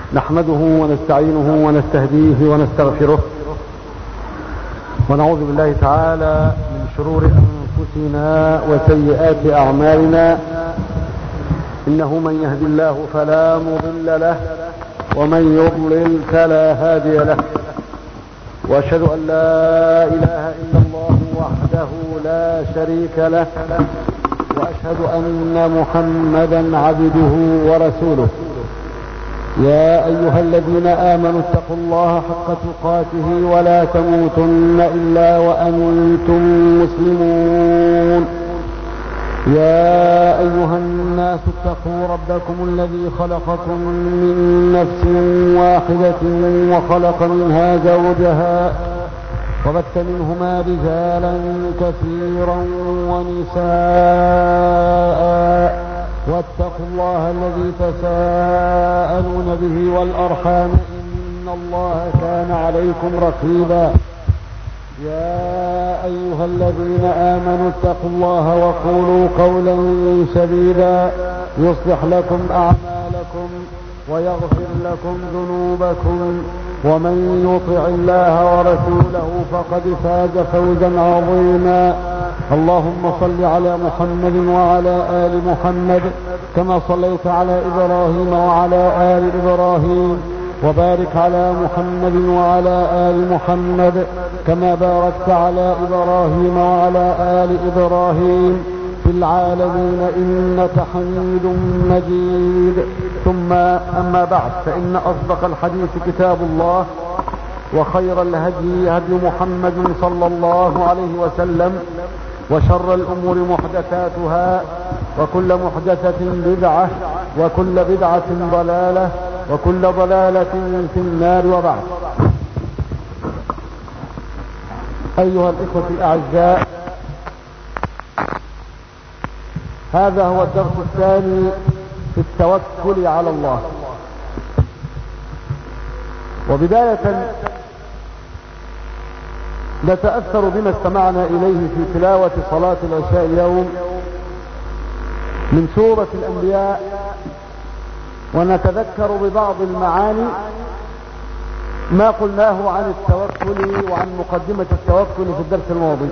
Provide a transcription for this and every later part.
نحمده ونستعينه ونستهديه ونستغفره ونعوذ بالله تعالى من شرور أنفسنا وسيئات أعمالنا إنه من يهدي الله فلا مضل له ومن يضلل فلا هادي له وأشهد أن لا إله إلا الله وحده لا شريك له وأشهد أن محمدا عبده ورسوله يا أيها الذين آمنوا اتقوا الله حق تقاته ولا تموتن إلا وأنتم مسلمون يا أيها الناس اتقوا ربكم الذي خلقكم من نفس واحدة وخلق منها زوجها وبث منهما رجالا كثيرا ونساء واتقوا الله الذي تساءلون به والأرحام إن الله كان عليكم رقيبا يا أيها الذين آمنوا اتقوا الله وقولوا قولا سديدا يصلح لكم أعمالكم ويغفر لكم ذنوبكم ومن يطع الله ورسوله فقد فاز فوزا عظيما اللهم صل على محمد وعلى آل محمد كما صليت على إبراهيم وعلى آل إبراهيم وبارك على محمد وعلى آل محمد كما باركت على إبراهيم وعلى آل إبراهيم في العالمين إنك حميد مجيد ثم أما بعد فإن أصدق الحديث كتاب الله وخير الهدي هدي محمد صلى الله عليه وسلم وشر الأمور محدثاتها وكل محدثة بدعة وكل بدعة ضلالة وكل ضلالة في النار وبعد أيها الإخوة الأعزاء هذا هو الدرس الثاني في التوكل على الله وبداية نتأثر بما استمعنا إليه في تلاوة صلاة العشاء اليوم من سورة الأنبياء ونتذكر ببعض المعاني ما قلناه عن التوكل وعن مقدمة التوكل في الدرس الماضي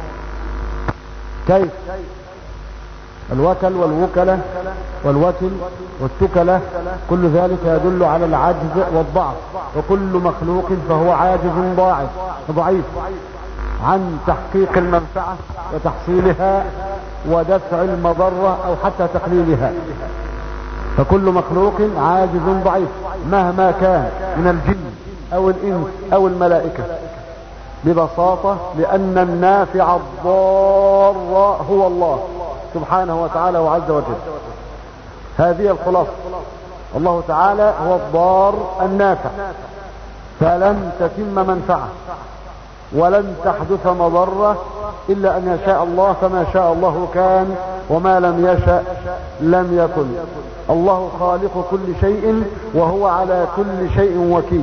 كيف الوكل والوكلة والوكل والتكلة كل ذلك يدل على العجز والضعف وكل مخلوق فهو عاجز ضاعف ضعيف عن تحقيق المنفعة وتحصيلها ودفع المضرة او حتى تقليلها فكل مخلوق عاجز ضعيف مهما كان من الجن او الانس او الملائكة ببساطة لان النافع الضار هو الله سبحانه وتعالى وعز وجل هذه الخلاصة الله تعالى هو الضار النافع فلن تتم منفعة ولن تحدث مضرة إلا أن يشاء الله فما شاء الله كان وما لم يشأ لم يكن الله خالق كل شيء وهو على كل شيء وكيل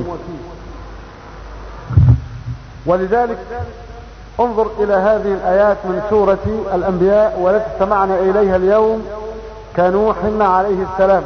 ولذلك انظر الى هذه الايات من سورة الانبياء والتي استمعنا اليها اليوم كنوح عليه السلام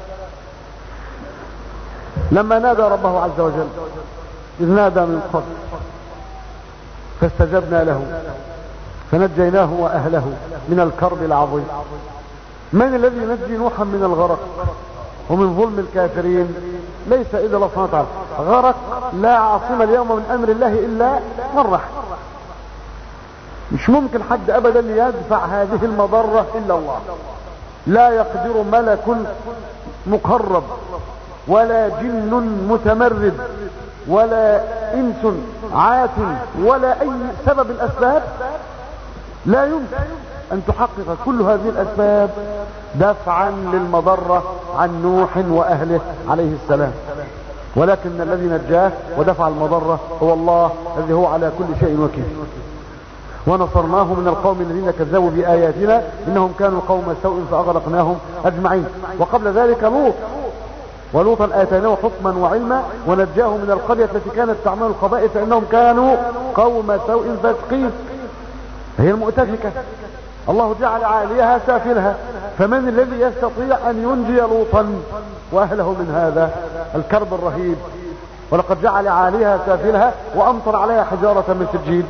لما نادى ربه عز وجل اذ نادى من قبل فاستجبنا له فنجيناه واهله من الكرب العظيم من الذي ينجي نوحا من الغرق ومن ظلم الكافرين ليس الا الله سبحانه وتعالى غرق لا عاصم اليوم من امر الله الا من رحم مش ممكن حد ابدا يدفع هذه المضرة الا الله لا يقدر ملك مقرب ولا جن متمرد ولا انس عات ولا اي سبب الاسباب لا يمكن ان تحقق كل هذه الاسباب دفعا للمضرة عن نوح واهله عليه السلام ولكن الذي نجاه ودفع المضرة هو الله الذي هو على كل شيء وكيل ونصرناه من القوم الذين كذبوا بآياتنا إنهم كانوا قوم سوء فأغرقناهم أجمعين وقبل ذلك لوط ولوطا آتيناه حكما وعلما ونجاه من القرية التي كانت تعمل الخبائث فإنهم كانوا قوم سوء فاسقين هي المؤتفكة الله جعل عاليها سافلها فمن الذي يستطيع ان ينجي لوطا واهله من هذا الكرب الرهيب ولقد جعل عاليها سافلها وامطر عليها حجارة من سجيل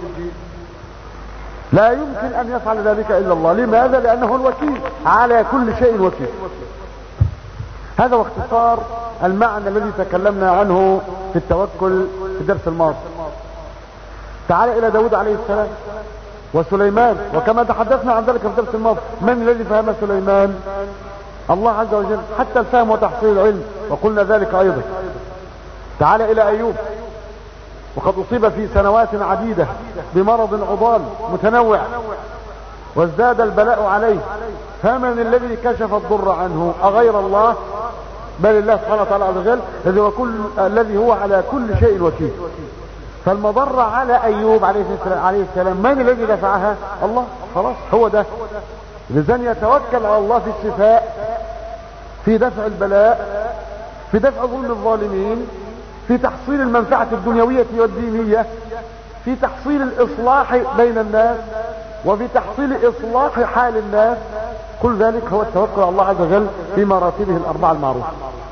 لا يمكن ان يفعل ذلك الا الله لماذا لانه الوكيل على كل شيء وكيل هذا واختصار المعنى الذي تكلمنا عنه في التوكل في الدرس الماضي تعال الى داود عليه السلام وسليمان وكما تحدثنا عن ذلك في الدرس الماضي من الذي فهم سليمان الله عز وجل حتى الفهم وتحصيل العلم وقلنا ذلك ايضا تعال الى ايوب وقد اصيب في سنوات عديدة بمرض عضال متنوع وازداد البلاء عليه فمن الذي كشف الضر عنه اغير الله بل الله سبحانه وتعالى عز وجل الذي هو كل الذي هو على كل شيء وكيل فالمضرة على ايوب عليه السلام, عليه السلام من الذي دفعها الله خلاص هو ده لذن يتوكل على الله في الشفاء في دفع البلاء في دفع ظلم الظالمين في تحصيل المنفعة الدنيوية والدينية في تحصيل الاصلاح بين الناس وفي تحصيل اصلاح حال الناس كل ذلك هو التوكل على الله عز وجل في مراتبه الاربعة المعروفة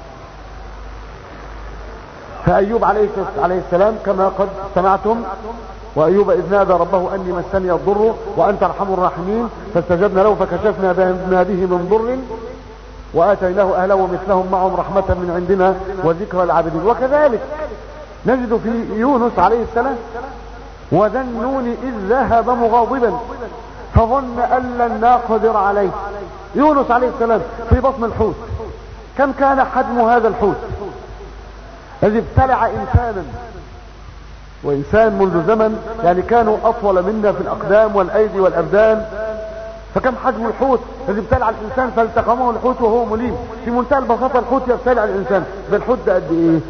فأيوب عليه السلام كما قد سمعتم وأيوب إذ نادى ربه أني مسني الضر وأنت أرحم الراحمين فاستجبنا له فكشفنا ما به من ضر وآتيناه أهله ومثلهم معهم رحمة من عندنا وذكرى العابدين وكذلك نجد في يونس عليه السلام وذا النون إذ ذهب مغاضبا فظن أن لن نقدر عليه يونس عليه السلام في بطن الحوت كم كان حجم هذا الحوت الذي ابتلع إنسانا وإنسان منذ زمن يعني كانوا أطول منا في الأقدام والأيدي والأبدان فكم حجم الحوت الذي ابتلع الإنسان فالتقمه الحوت وهو مليم في منتهى البساطة الحوت يبتلع الإنسان ده الحوت ده قد إيه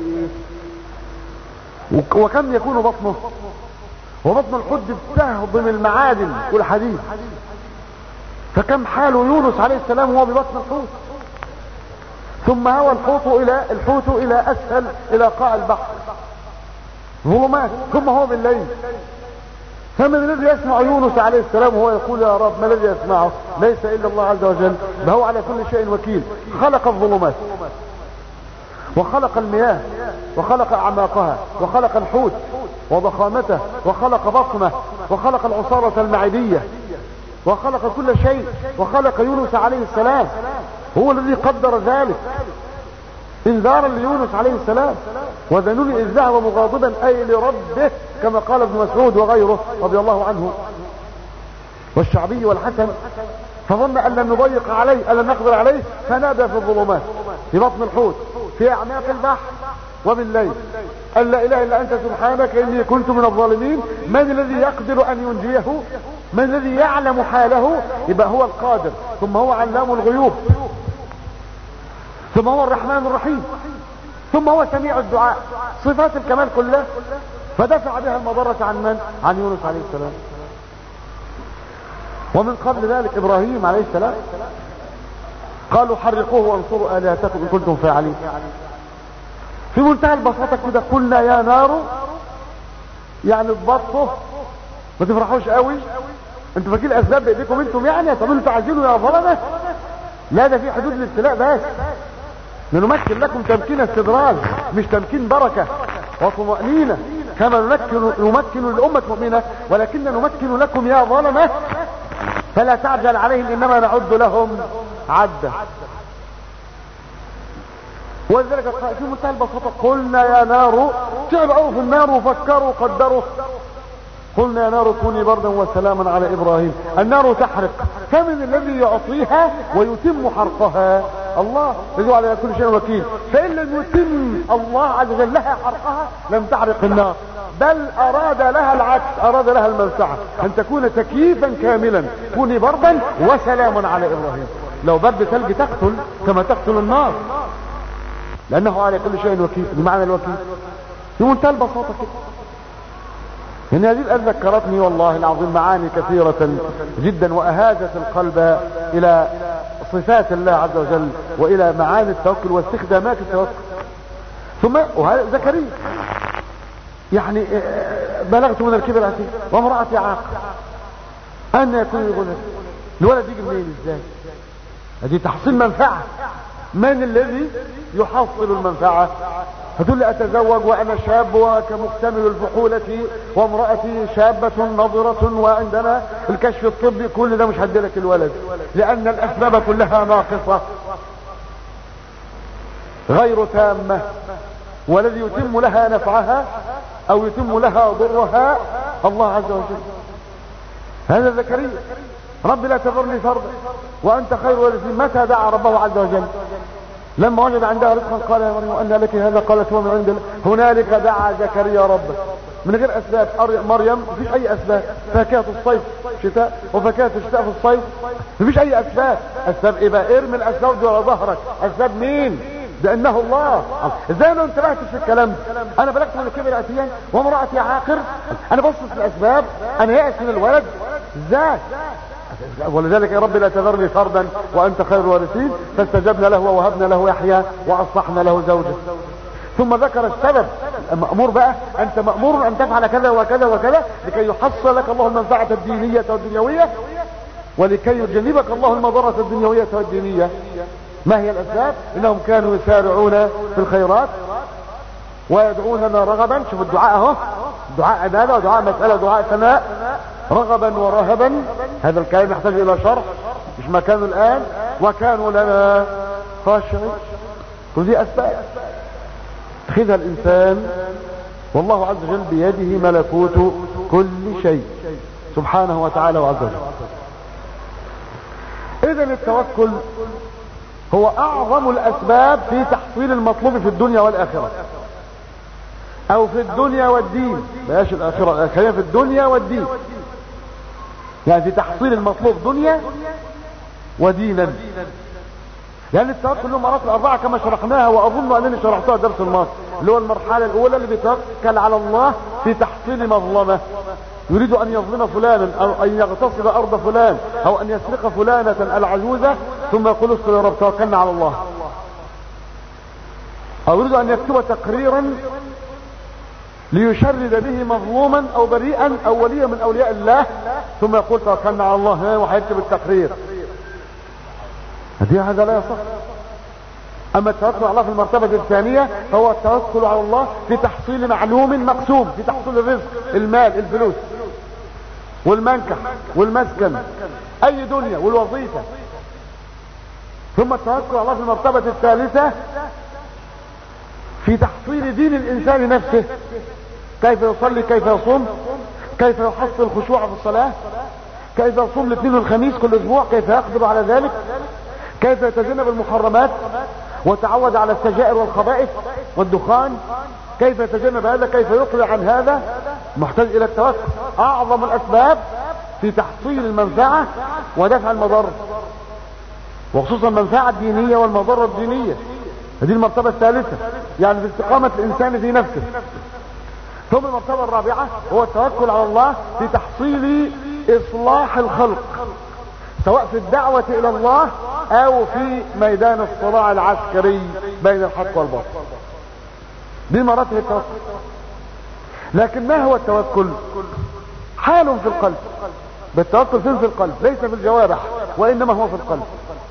وكم يكون بطنه وبطن الحوت بتهضم المعادن والحديد فكم حال يونس عليه السلام وهو ببطن الحوت ثم هوى الحوت الى الحوت الى اسفل الى قاع البحر ظلمات ثم هو بالليل فمن الذي يسمع يونس عليه السلام وهو يقول يا رب ما الذي يسمعه ليس الا الله عز وجل فهو على كل شيء وكيل خلق الظلمات وخلق المياه وخلق اعماقها وخلق الحوت وضخامته وخلق بطنه وخلق العصارة المعدية وخلق كل شيء وخلق يونس عليه السلام هو الذي قدر ذلك انذارا ليونس عليه السلام وذنون اذ ذهب مغاضبا اي لربه كما قال ابن مسعود وغيره رضي الله عنه والشعبي والحسن فظن ان لن نضيق عليه ان لن نقدر عليه فنادى في الظلمات في بطن الحوت في اعماق البحر وبالليل أن لا إله إلا أنت سبحانك إني كنت من الظالمين من الذي يقدر أن ينجيه من الذي يعلم حاله يبقى هو القادر ثم هو علام الغيوب ثم هو الرحمن الرحيم ثم هو سميع الدعاء صفات الكمال كلها فدفع بها المضرة عن من؟ عن يونس عليه السلام ومن قبل ذلك إبراهيم عليه السلام قالوا حرقوه وانصروا آلهتكم إن كنتم فاعلين في منتهى البساطة كده قلنا يا نار يعني اضبطوا ما تفرحوش قوي انتوا فاكرين الاسباب بايديكم انتم يعني طب انتوا عايزينه يا ظلمه لا ده في حدود الابتلاء بس نمكن لكم تمكين استدراج مش تمكين بركة وطمأنينة كما نمكن نمكن للأمة مؤمنة ولكن نمكن لكم يا ظلمة فلا تعجل عليهم إنما نعد لهم عدة ولذلك في منتهى البساطة قلنا يا نار تعبوا في النار وفكروا قدروا قلنا يا نار كوني بردا وسلاما على ابراهيم النار تحرق فمن الذي يعطيها ويتم حرقها الله الذي على كل شيء وكيل فان لم يتم الله عز وجل لها حرقها لم تحرق النار بل اراد لها العكس اراد لها المنفعه ان تكون تكييفا كاملا كوني بردا وسلاما على ابراهيم لو برد ثلج تقتل كما تقتل النار لانه على كل شيء وكيل بمعنى الوكيل في منتهى البساطه كده ان هذه الآية ذكرتني والله العظيم معاني كثيرة جدا وأهاجت القلب إلى صفات الله عز وجل وإلى معاني التوكل واستخدامات التوكل ثم وهذا زكريا يعني بلغت من الكبر أتي وامرأتي عاق أن يكون لي الولد يجي منين ازاي دي تحصيل منفعة من الذي يحصل المنفعة فتقول لي اتزوج وانا شاب وكمكتمل الفحولة وامرأتي شابة نظرة وعندنا الكشف الطبي كل ده مش هدلك الولد لان الاسباب كلها ناقصة غير تامة والذي يتم لها نفعها او يتم لها ضرها الله عز وجل هذا زكريا رب لا تذرني فردا وانت خير والدين متى دعا ربه عز وجل لما وجد عندها رزقا قال يا مريم أن لك هذا قالت هو من عند الله هنالك دعا زكريا ربه من غير أسباب مريم مفيش أي أسباب فاكهة الصيف شتاء وفاكهة الشتاء في الصيف مفيش أي أسباب أسباب إيه بقى ارمي الأسباب دي على ظهرك أسباب مين بأنه الله ازاي انا انتبهت في الكلام انا بلغت من كبر اتيان وامرأتي عاقر انا بص في الاسباب انا يأس من الولد ازاي ولذلك يا رب لا تذرني فردا وانت خير الوارثين فاستجبنا له ووهبنا له يحيى واصلحنا له زوجه ثم ذكر السبب مأمور بقى انت مأمور ان تفعل كذا وكذا وكذا لكي يحصل لك الله المنفعة الدينية والدنيوية ولكي يجنبك الله المضرة الدنيوية والدينية ما هي الاسباب انهم كانوا يسارعون في الخيرات ويدعوننا رغبا شوف الدعاء اهو دعاء عباده ودعاء مساله ودعاء ثناء رغبا ورهبا هذا الكلام يحتاج الى شرح مش مكانه الان وكانوا لنا خاشعين كل دي اسباب خذها الانسان والله عز وجل بيده ملكوت كل شيء سبحانه وتعالى وعز وجل اذا التوكل هو اعظم الاسباب في تحصيل المطلوب في الدنيا والاخرة او في الدنيا والدين بلاش الاخرة خلينا في الدنيا والدين يعني في تحصيل المطلوب دنيا ودينا يعني التوكل له مراتب اربعه كما شرحناها واظن انني شرحتها درس الماضي اللي هو المرحله الاولى اللي بيتوكل على الله في تحصيل مظلمه يريد ان يظلم فلانا او ان يغتصب ارض فلان او ان يسرق فلانه العجوزه ثم يقول اسكت يا رب توكلنا على الله او يريد ان يكتب تقريرا ليشرد به مظلوما او بريئا او وليا من اولياء الله ثم يقول توكلنا على الله وهيكتب التقرير هذه هذا لا يصح اما التوكل على الله في المرتبة الثانية فهو التوكل على الله في تحصيل معلوم مقسوم في تحصيل الرزق المال الفلوس والمنكح والمسكن اي دنيا والوظيفة ثم التوكل على الله في المرتبة الثالثة في تحصيل دين الانسان نفسه كيف يصلي كيف يصوم كيف يحصل الخشوع في الصلاة كيف يصوم الاثنين والخميس كل اسبوع كيف يقدر على ذلك كيف يتجنب المحرمات وتعود على السجائر والخبائث والدخان كيف يتجنب هذا كيف يقلع عن هذا محتاج الى التوكل اعظم الاسباب في تحصيل المنفعة ودفع المضر وخصوصا المنفعة الدينية والمضرة الدينية هذه المرتبة الثالثة يعني في استقامة الانسان في نفسه ثم المرتبة الرابعة هو التوكل على الله في تحصيل اصلاح الخلق سواء في الدعوة الى الله او في ميدان الصراع العسكري بين الحق والباطل دي مراتب التوكل لكن ما هو التوكل حال في القلب بالتوكل فين في القلب ليس في الجوارح وانما هو في القلب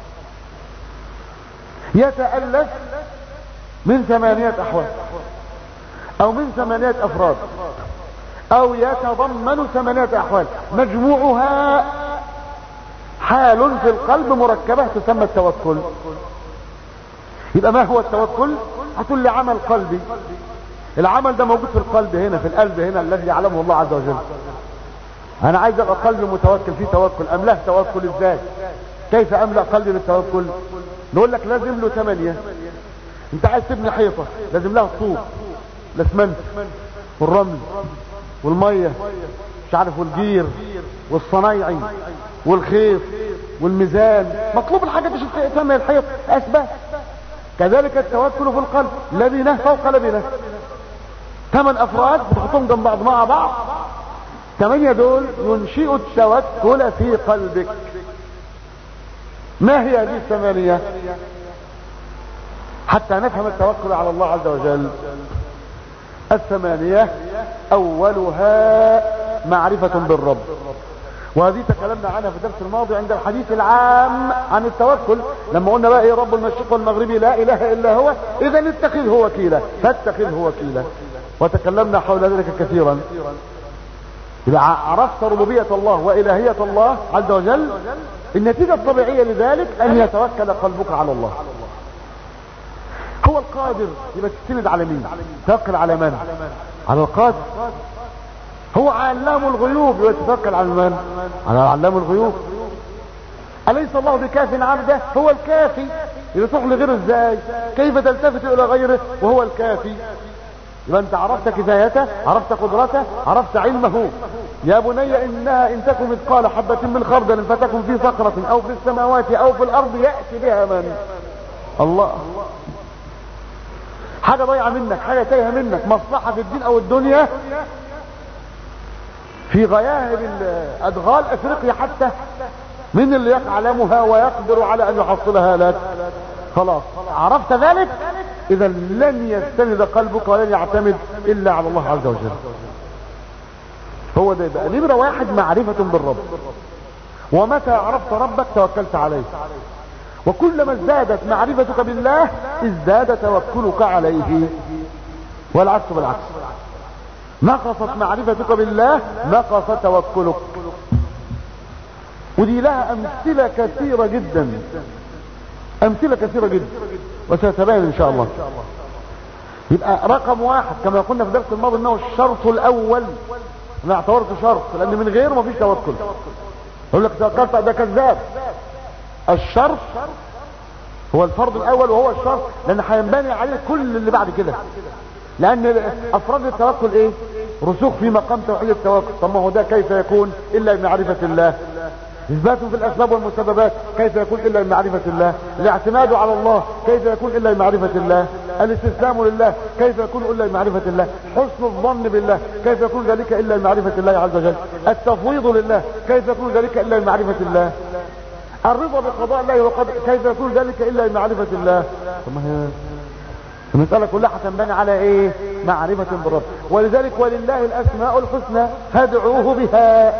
يتألف من ثمانية احوال او من ثمانية افراد او يتضمن ثمانية احوال مجموعها حال في القلب مركبة تسمى التوكل يبقى ما هو التوكل هتقول لي عمل قلبي العمل ده موجود في القلب هنا في القلب هنا الذي يعلمه الله عز وجل انا عايز ابقى قلبي متوكل في توكل املاه توكل ازاي كيف املا قلبي بالتوكل نقول لك لازم له ثمانية انت عايز تبني حيطة لازم لها الطوب الاسمنت والرمل والمية مش عارف والجير والصنايعي والخيط والميزان مطلوب الحاجات عشان تسمى الحيط اسباب كذلك التوكل في القلب لبنة فوق لبنة ثمان افراد بتحطهم جنب بعض مع بعض ثمانية دول ينشئوا التوكل في قلبك ما هي هذه الثمانية حتى نفهم التوكل على الله عز وجل الثمانية اولها معرفة بالرب وهذه تكلمنا عنها في الدرس الماضي عند الحديث العام عن التوكل لما قلنا بقى ايه رب المشرق والمغربي لا اله الا هو اذا اتخذه وكيلا فاتخذه وكيلا وتكلمنا حول ذلك كثيرا إذا عرفت ربوبية الله وإلهية الله عز وجل النتيجة الطبيعية لذلك أن يتوكل قلبك على الله هو القادر يبقى تستند على مين توكل على من على القادر هو علام الغيوب يبقى تتوكل على من على علام الغيوب أليس الله بكاف عبده هو الكافي يبقى تروح لغيره ازاي كيف تلتفت الى غيره وهو الكافي يبقى انت عرفت كفايته عرفت قدرته عرفت علمه يا بني انها ان تكن مثقال حبة من خردل فتكن في صخرة او في السماوات او في الارض يأتي بها من الله حاجة ضيعة منك حاجة تايهة منك مصلحة في الدين او الدنيا في غياهب ادغال افريقيا حتى من اللي يعلمها ويقدر على ان يحصلها لك خلاص عرفت ذلك اذا لن يستند قلبك ولن يعتمد الا على الله عز وجل هو ده يبقى نمرة واحد معرفة بالرب ومتى عرفت ربك توكلت عليه وكلما ازدادت معرفتك بالله ازداد توكلك عليه والعكس بالعكس نقصت معرفتك بالله نقص توكلك ودي لها امثلة كثيرة جدا امثلة كثيرة جدا وستبين ان شاء الله يبقى رقم واحد كما قلنا في درس الماضي انه الشرط الاول انا اعتبرته شرط لان من غيره مفيش توكل يقول لك توكلت ده كذاب الشرط هو الفرض الاول وهو الشرط لان هينبني عليه كل اللي بعد كده لان افراد التوكل ايه رسوخ في مقام توحيد التوكل طب ما هو ده كيف يكون الا بمعرفة الله اثبات في الاسباب والمسببات كيف يكون الا بمعرفة الله الاعتماد على الله كيف يكون الا بمعرفة الله الاستسلام لله كيف يكون الا بمعرفة الله حسن الظن بالله كيف يكون ذلك الا بمعرفة الله عز وجل التفويض لله كيف يكون ذلك الا بمعرفة الله الرضا بقضاء الله وقدر كيف يكون ذلك الا بمعرفة الله طب ما هي المسألة كلها هتنبني على ايه معرفة بالرب ولذلك ولله الاسماء الحسنى فادعوه بها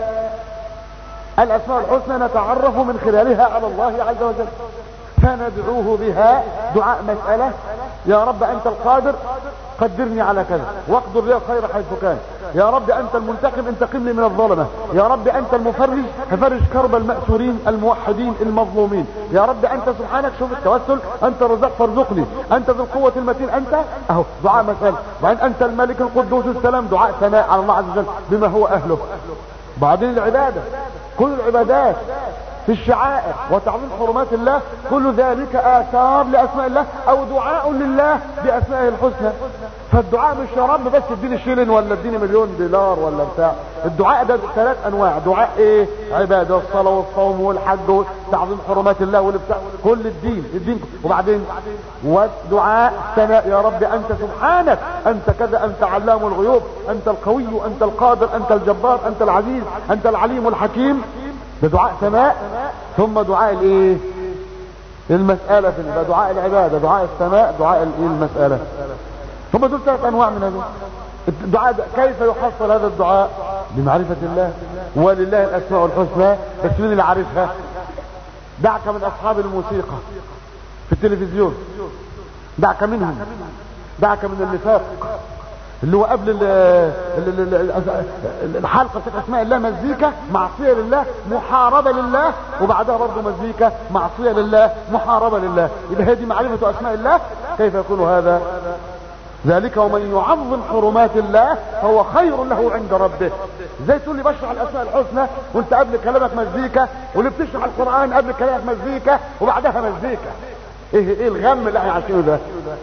الاسماء الحسنى نتعرف من خلالها على الله عز وجل فندعوه بها دعاء مسألة يا رب انت القادر قدرني على كذا واقدر لي الخير حيث كان يا رب انت المنتقم انتقم لي من الظلمة يا رب انت المفرج ففرج كرب المأسورين الموحدين المظلومين يا رب انت سبحانك شوف التوسل انت الرزاق فارزقني انت ذو القوة المتين انت اهو دعاء مسألة بعدين انت الملك القدوس السلام دعاء ثناء على الله عز وجل بما هو اهله بعدين العبادة كل العبادات في الشعائر وتعظيم حرمات الله كل ذلك آثار لأسماء الله أو دعاء لله بأسمائه الحسنى فالدعاء مش يا رب بس اديني شيلن ولا اديني مليون دولار ولا بتاع الدعاء ده ثلاث أنواع دعاء إيه عبادة والصلاة والصوم والحج وتعظيم حرمات الله والبتاع كل الدين الدين وبعدين ودعاء ثناء يا رب أنت سبحانك أنت كذا أنت علام الغيوب أنت القوي أنت القادر أنت الجبار أنت العزيز أنت العليم الحكيم ده دعاء سماء ثم دعاء الايه المسألة في يبقى دعاء العبادة دعاء السماء دعاء الايه المسألة ثم دول ثلاث انواع من هذا الدعاء ده كيف يحصل هذا الدعاء بمعرفة الله ولله الاسماء الحسنى بس مين اللي عارفها دعك من اصحاب الموسيقى في التلفزيون دعك منهم دعك من النفاق اللي هو قبل ال ال ال الحلقة بتاعت اسماء الله مزيكا معصية لله محاربة لله وبعدها برضه مزيكا معصية لله محاربة لله يبقى هذه معرفة اسماء الله كيف يكون هذا ذلك ومن يعظم حرمات الله فهو خير له عند ربه زي تقول لي بشرح الاسماء الحسنى وانت قبل كلامك مزيكا واللي بتشرح القرآن قبل كلامك مزيكا وبعدها مزيكا ايه ايه الغم اللي احنا عايشينه ده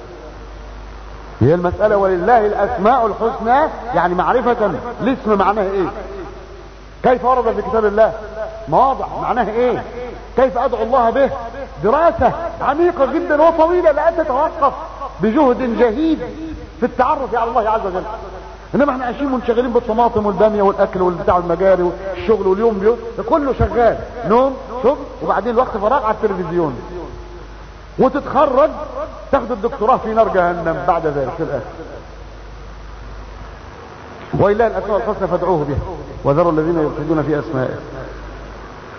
هي المسألة ولله الأسماء الحسنى يعني معرفة الاسم معناه ايه كيف ورد في كتاب الله مواضع معناه ايه كيف ادعو الله به دراسة عميقة جدا وطويلة لا تتوقف بجهد جهيد في التعرف على الله عز وجل انما احنا عايشين منشغلين بالطماطم والباميه والاكل والبتاع والمجاري والشغل واليوم بيوم كله شغال نوم شغل وبعدين الوقت فراغ على التلفزيون وتتخرج تاخد الدكتوراه في نار جهنم بعد ذلك في الاخر ولله الاسماء الحسنى فادعوه بها وذروا الذين يلحدون في اسمائه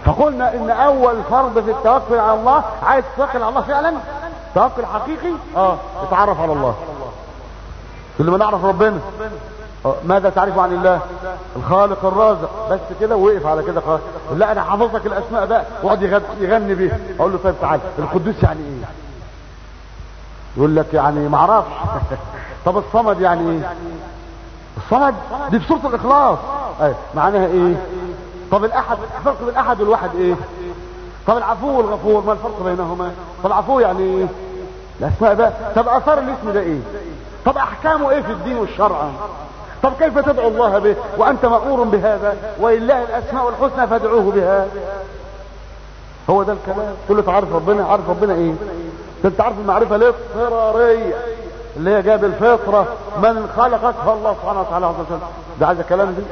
فقلنا ان اول فرض في التوكل على الله عايز تتوكل على الله فعلا توكل حقيقي اه اتعرف على الله كل ما نعرف ربنا آه، ماذا تعرف عن الله الخالق الرازق بس كده وقف على كده خلاص لا انا حافظك الاسماء بقى واقعد يغني, يغني بيه اقول له طيب تعال القدوس يعني ايه يقول لك يعني ما اعرفش طب الصمد يعني ايه الصمد دي في سوره الاخلاص ايه معناها ايه طب الاحد الفرق بين الاحد والواحد ايه طب العفو والغفور ما الفرق بينهما طب العفو يعني ايه الاسماء بقى طب اثار الاسم ده ايه طب احكامه ايه في الدين والشرع طب كيف تدعو الله به وانت مأمور بهذا ولله الاسماء الحسنى فادعوه بها هو ده الكلام تقول له تعرف ربنا عارف ربنا ايه انت عارف المعرفة الاضطرارية اللي هي جاب الفطرة من خلقك فالله سبحانه وتعالى عز وجل ده عايز الكلام دي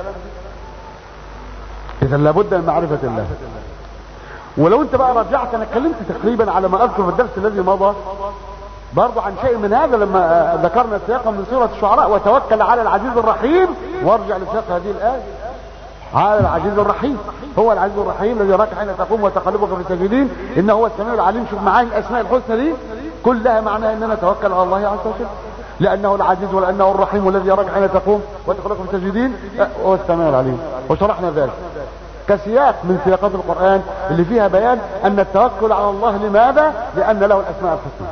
اذا لابد من معرفة الله ولو انت بقى رجعت انا اتكلمت تقريبا على ما اذكر في الدرس الذي مضى برضو عن شيء من هذا لما ذكرنا سياقا من سورة الشعراء وتوكل على العزيز الرحيم وارجع لسياق هذه الآية على العزيز الرحيم هو العزيز الرحيم الذي يراك حين تقوم وتقلبك في الساجدين انه هو السميع العليم شوف معاني الاسماء الحسنى دي كلها معناها اننا نتوكل على الله عز وجل لانه العزيز ولانه الرحيم الذي يراك حين تقوم وتقلبك في الساجدين هو السميع العليم وشرحنا ذلك كسياق من سياقات القرآن اللي فيها بيان ان التوكل على الله لماذا لان له الاسماء الحسنى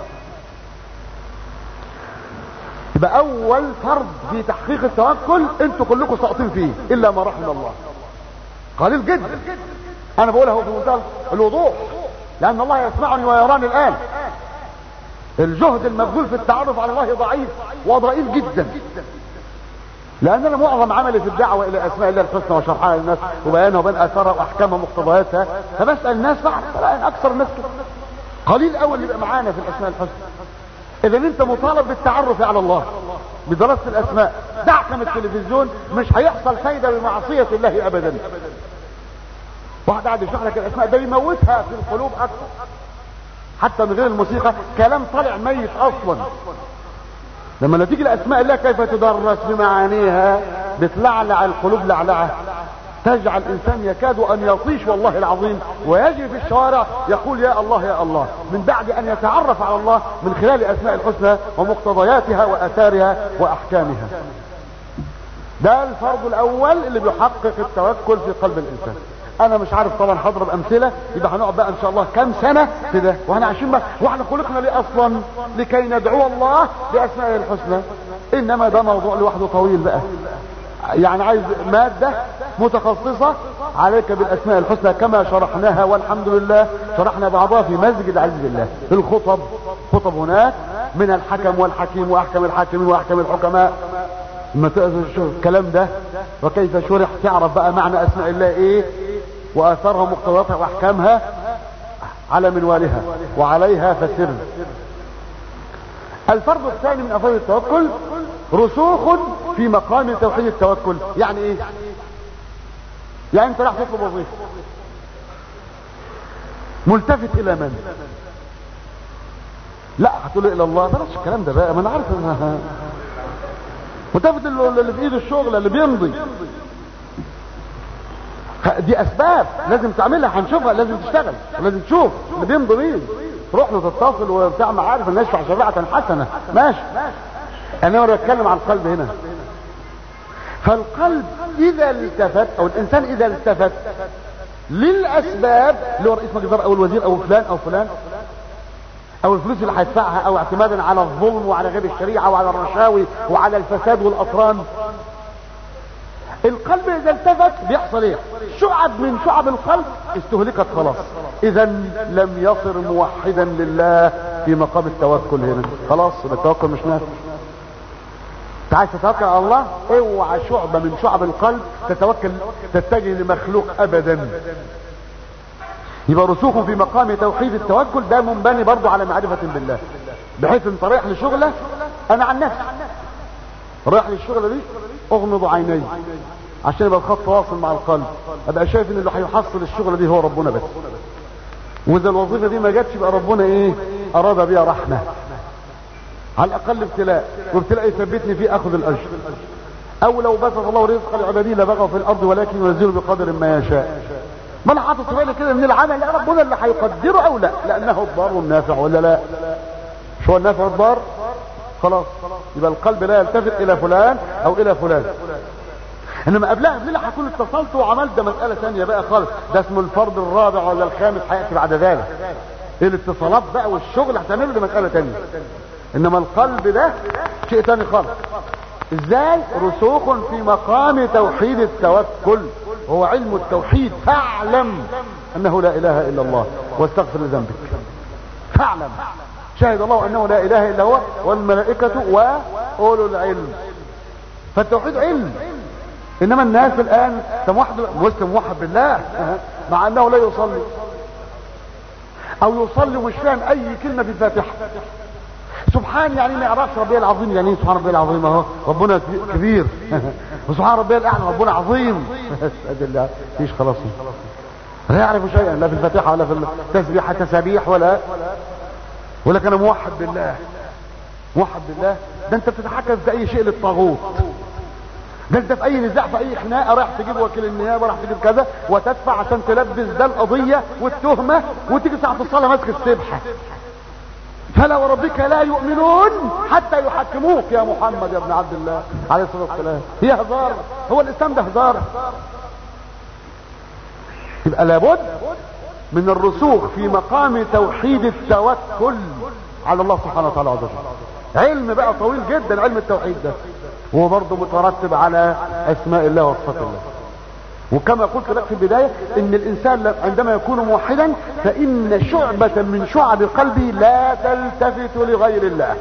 يبقى اول فرض في تحقيق التوكل انتوا كلكم ساقطين فيه الا ما رحم الله قليل جدا انا بقولها في منتهى الوضوح لان الله يسمعني ويراني الان الجهد المبذول في التعرف على الله ضعيف وضعيف جدا لان انا معظم عملي في الدعوه الى اسماء الله الحسنى وشرحها للناس وبيانها وبين اثارها واحكامها ومقتضياتها فبسال الناس فقط اكثر الناس كده قليل قوي اللي يبقى معانا في الاسماء الحسنى اذا انت مطالب بالتعرف على الله بدراسة الاسماء دعك من التلفزيون مش هيحصل فايدة بمعصية الله ابدا واحد قاعد يشرح لك الاسماء ده يموتها في القلوب اكثر حتى من غير الموسيقى كلام طالع ميت اصلا لما تيجي الاسماء الله كيف تدرس بمعانيها بتلعلع القلوب لعلعه تجعل الانسان يكاد ان يطيش والله العظيم ويجري في الشوارع يقول يا الله يا الله من بعد ان يتعرف على الله من خلال اسماء الحسنى ومقتضياتها واثارها واحكامها ده الفرض الاول اللي بيحقق التوكل في قلب الانسان انا مش عارف طبعا هضرب امثله يبقى هنقعد بقى ان شاء الله كام سنه في ده واحنا عايشين بقى واحنا خلقنا ليه اصلا لكي ندعو الله باسمائه الحسنى انما ده موضوع لوحده طويل بقى يعني عايز مادة متخصصة عليك بالاسماء الحسنى كما شرحناها والحمد لله شرحنا بعضها في مسجد عز الله في الخطب خطب هناك من الحكم والحكيم واحكم الحاكمين واحكم الحكماء ما تشوف الكلام ده وكيف شرح تعرف بقى معنى اسماء الله ايه واثارها ومقتضياتها واحكامها على منوالها وعليها فسر الفرض الثاني من افراد التوكل رسوخ في مقام توحيد التوكل يعني ايه يعني انت راح تطلب وظيفه ملتفت الى من لا هتقول الى الله بلاش الكلام ده بقى ما انا عارف انها ملتفت اللي في ايده الشغل اللي بيمضي دي اسباب لازم تعملها هنشوفها لازم تشتغل لازم تشوف اللي بيمضي مين تروح له تتصل وبتاع عارف ان يشفع شفاعة حسنة ماشي انا بتكلم عن القلب هنا فالقلب اذا التفت او الانسان اذا التفت للاسباب اللي هو رئيس مجلس او الوزير او فلان او فلان او الفلوس اللي هيدفعها او اعتمادا على الظلم وعلى غير الشريعه وعلى الرشاوي وعلى الفساد والاطران القلب اذا التفت بيحصل ايه شعب من شعب القلب استهلكت خلاص اذا لم يصر موحدا لله في مقام التوكل هنا خلاص التوكل مش نافع انت عايز تتوكل على الله اوعى شعبة من شعب القلب تتوكل تتجه لمخلوق ابدا يبقى رسوخ في مقام توحيد التوكل ده منبني برضو على معرفة بالله بحيث انت رايح لشغلة انا عن نفسي رايح للشغلة دي اغمض عيني عشان يبقى الخط واصل مع القلب ابقى شايف ان اللي هيحصل الشغلة دي هو ربنا بس واذا الوظيفة دي ما جاتش يبقى ربنا ايه اراد بيها رحمة على الاقل ابتلاء وابتلاء يثبتني فيه اخذ الاجر او لو بسط الله رزق لعباده لبغوا في الارض ولكن ينزل بقدر ما يشاء ما انا حاطط في بالي كده من العمل لا ربنا اللي هيقدره او لا لانه الضار والنافع ولا لا مش هو النافع والضار خلاص يبقى القلب لا يلتفت الى فلان او الى فلان انما قبلها قبلها هكون اتصلت وعملت ده مساله ثانيه بقى خالص ده اسمه الفرض الرابع ولا الخامس هياتي بعد ذلك الاتصالات بقى والشغل هتعمله دي مساله ثانيه انما القلب ده شيء ثاني خالص ازاي رسوخ في مقام توحيد التوكل هو علم التوحيد فاعلم انه لا اله الا الله واستغفر لذنبك فاعلم شهد الله انه لا اله الا هو والملائكة واولو العلم فالتوحيد علم انما الناس الان موحد مسلم موحد بالله مع انه لا يصلي او يصلي مش فاهم اي كلمة في الفاتحة سبحان يعني ما يعرفش ربي العظيم يعني ايه سبحان ربي العظيم اهو ربنا كبير وسبحان ربي الاعلى ربنا عظيم ادل فيش خلاص لا يعرف شيئا لا في الفاتحه ولا في التسبيح تسابيح ولا ولا كان موحد بالله موحد بالله ده انت بتتحكم في اي شيء للطاغوت ده انت في اي نزاع في اي خناقه رايح تجيب وكيل النيابه رايح تجيب كذا وتدفع عشان تلبس ده القضيه والتهمه وتيجي ساعه الصلاه ماسك السبحه فلا وربك لا يؤمنون حتى يحكموك يا محمد يا ابن عبد الله عليه الصلاه والسلام هي هزار هو الاسلام ده هزار يبقى لابد من الرسوخ في مقام توحيد التوكل على الله سبحانه وتعالى عز وجل علم بقى طويل جدا علم التوحيد ده وهو برضه مترتب على اسماء الله وصفات الله وكما قلت لك في البداية ان الانسان عندما يكون موحدا فان شعبة من شعب قلبه لا تلتفت لغير الله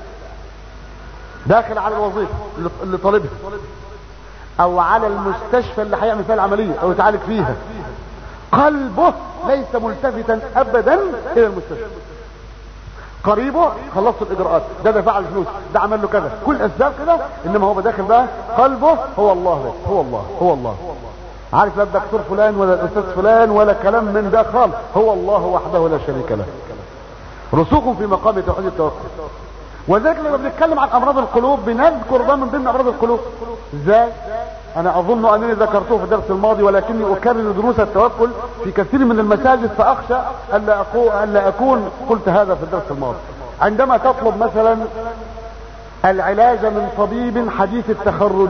داخل على الوظيفة اللي طالبها او على المستشفى اللي هيعمل فيها العملية او يتعالج فيها قلبه ليس ملتفتا ابدا الى المستشفى قريبه خلصت الاجراءات ده دفع الفلوس ده عمل له كذا كل اسباب كده انما هو داخل بقى قلبه هو الله بس هو الله هو الله عارف لا الدكتور فلان ولا الاستاذ فلان ولا كلام من ده خالص هو الله وحده لا شريك له رسوخ في مقام توحيد التوكل وذلك لما بنتكلم عن امراض القلوب بنذكر ده من ضمن امراض القلوب ازاي انا اظن انني ذكرته في الدرس الماضي ولكني اكرر دروس التوكل في كثير من المساجد فاخشى الا اكون الا اكون قلت هذا في الدرس الماضي عندما تطلب مثلا العلاج من طبيب حديث التخرج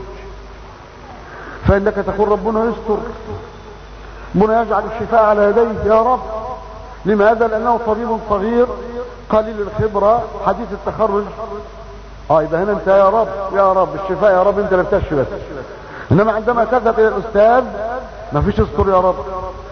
فانك تقول ربنا يستر ربنا يجعل الشفاء على يديه يا رب لماذا لانه طبيب صغير قليل الخبرة حديث التخرج اه يبقى هنا انت يا رب يا رب الشفاء يا رب انت اللي بتشفي بس انما عندما تذهب الى الاستاذ ما فيش استر يا رب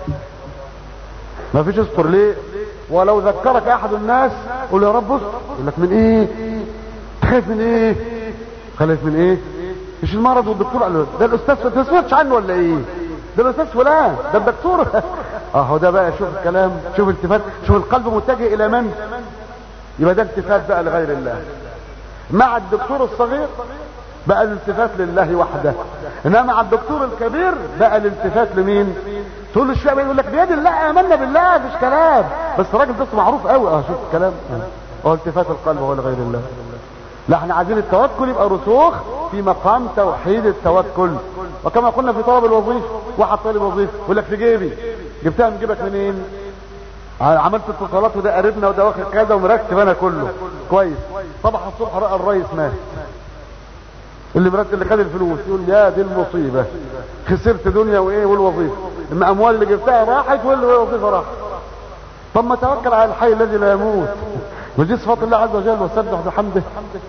ما فيش استر ليه ولو ذكرك احد الناس قول يا رب استر يقول لك من ايه تخاف من ايه خايف من ايه مش المرض والدكتور قال له ده الاستاذ انت سمعتش عنه ولا ايه ده الاستاذ فلان ده الدكتور اهو ده بقى شوف الكلام شوف التفات شوف القلب متجه الى من يبقى ده التفات بقى لغير الله مع الدكتور الصغير بقى الالتفات لله وحده انما مع الدكتور الكبير بقى الالتفات لمين تقول له الشعب يقول لك بيد الله امنا بالله مش كلام بس الراجل ده معروف قوي اه شوف الكلام اه التفات القلب هو لغير الله لا احنا عايزين التوكل يبقى رسوخ في مقام توحيد التوكل وكما قلنا في طلب الوظيفه واحد طالب وظيفه يقول لك في جيبي جبتها من جيبك منين عملت اتصالات وده قريبنا وده واخد كذا ومرتب انا كله كويس صبح الصبح راى الريس مات اللي مرتب اللي خد الفلوس يقول يا دي المصيبه خسرت دنيا وايه والوظيفه اما اموال اللي جبتها راحت والوظيفه راحت طب ما توكل على الحي الذي لا يموت ودي صفات الله عز وجل وسبح بحمده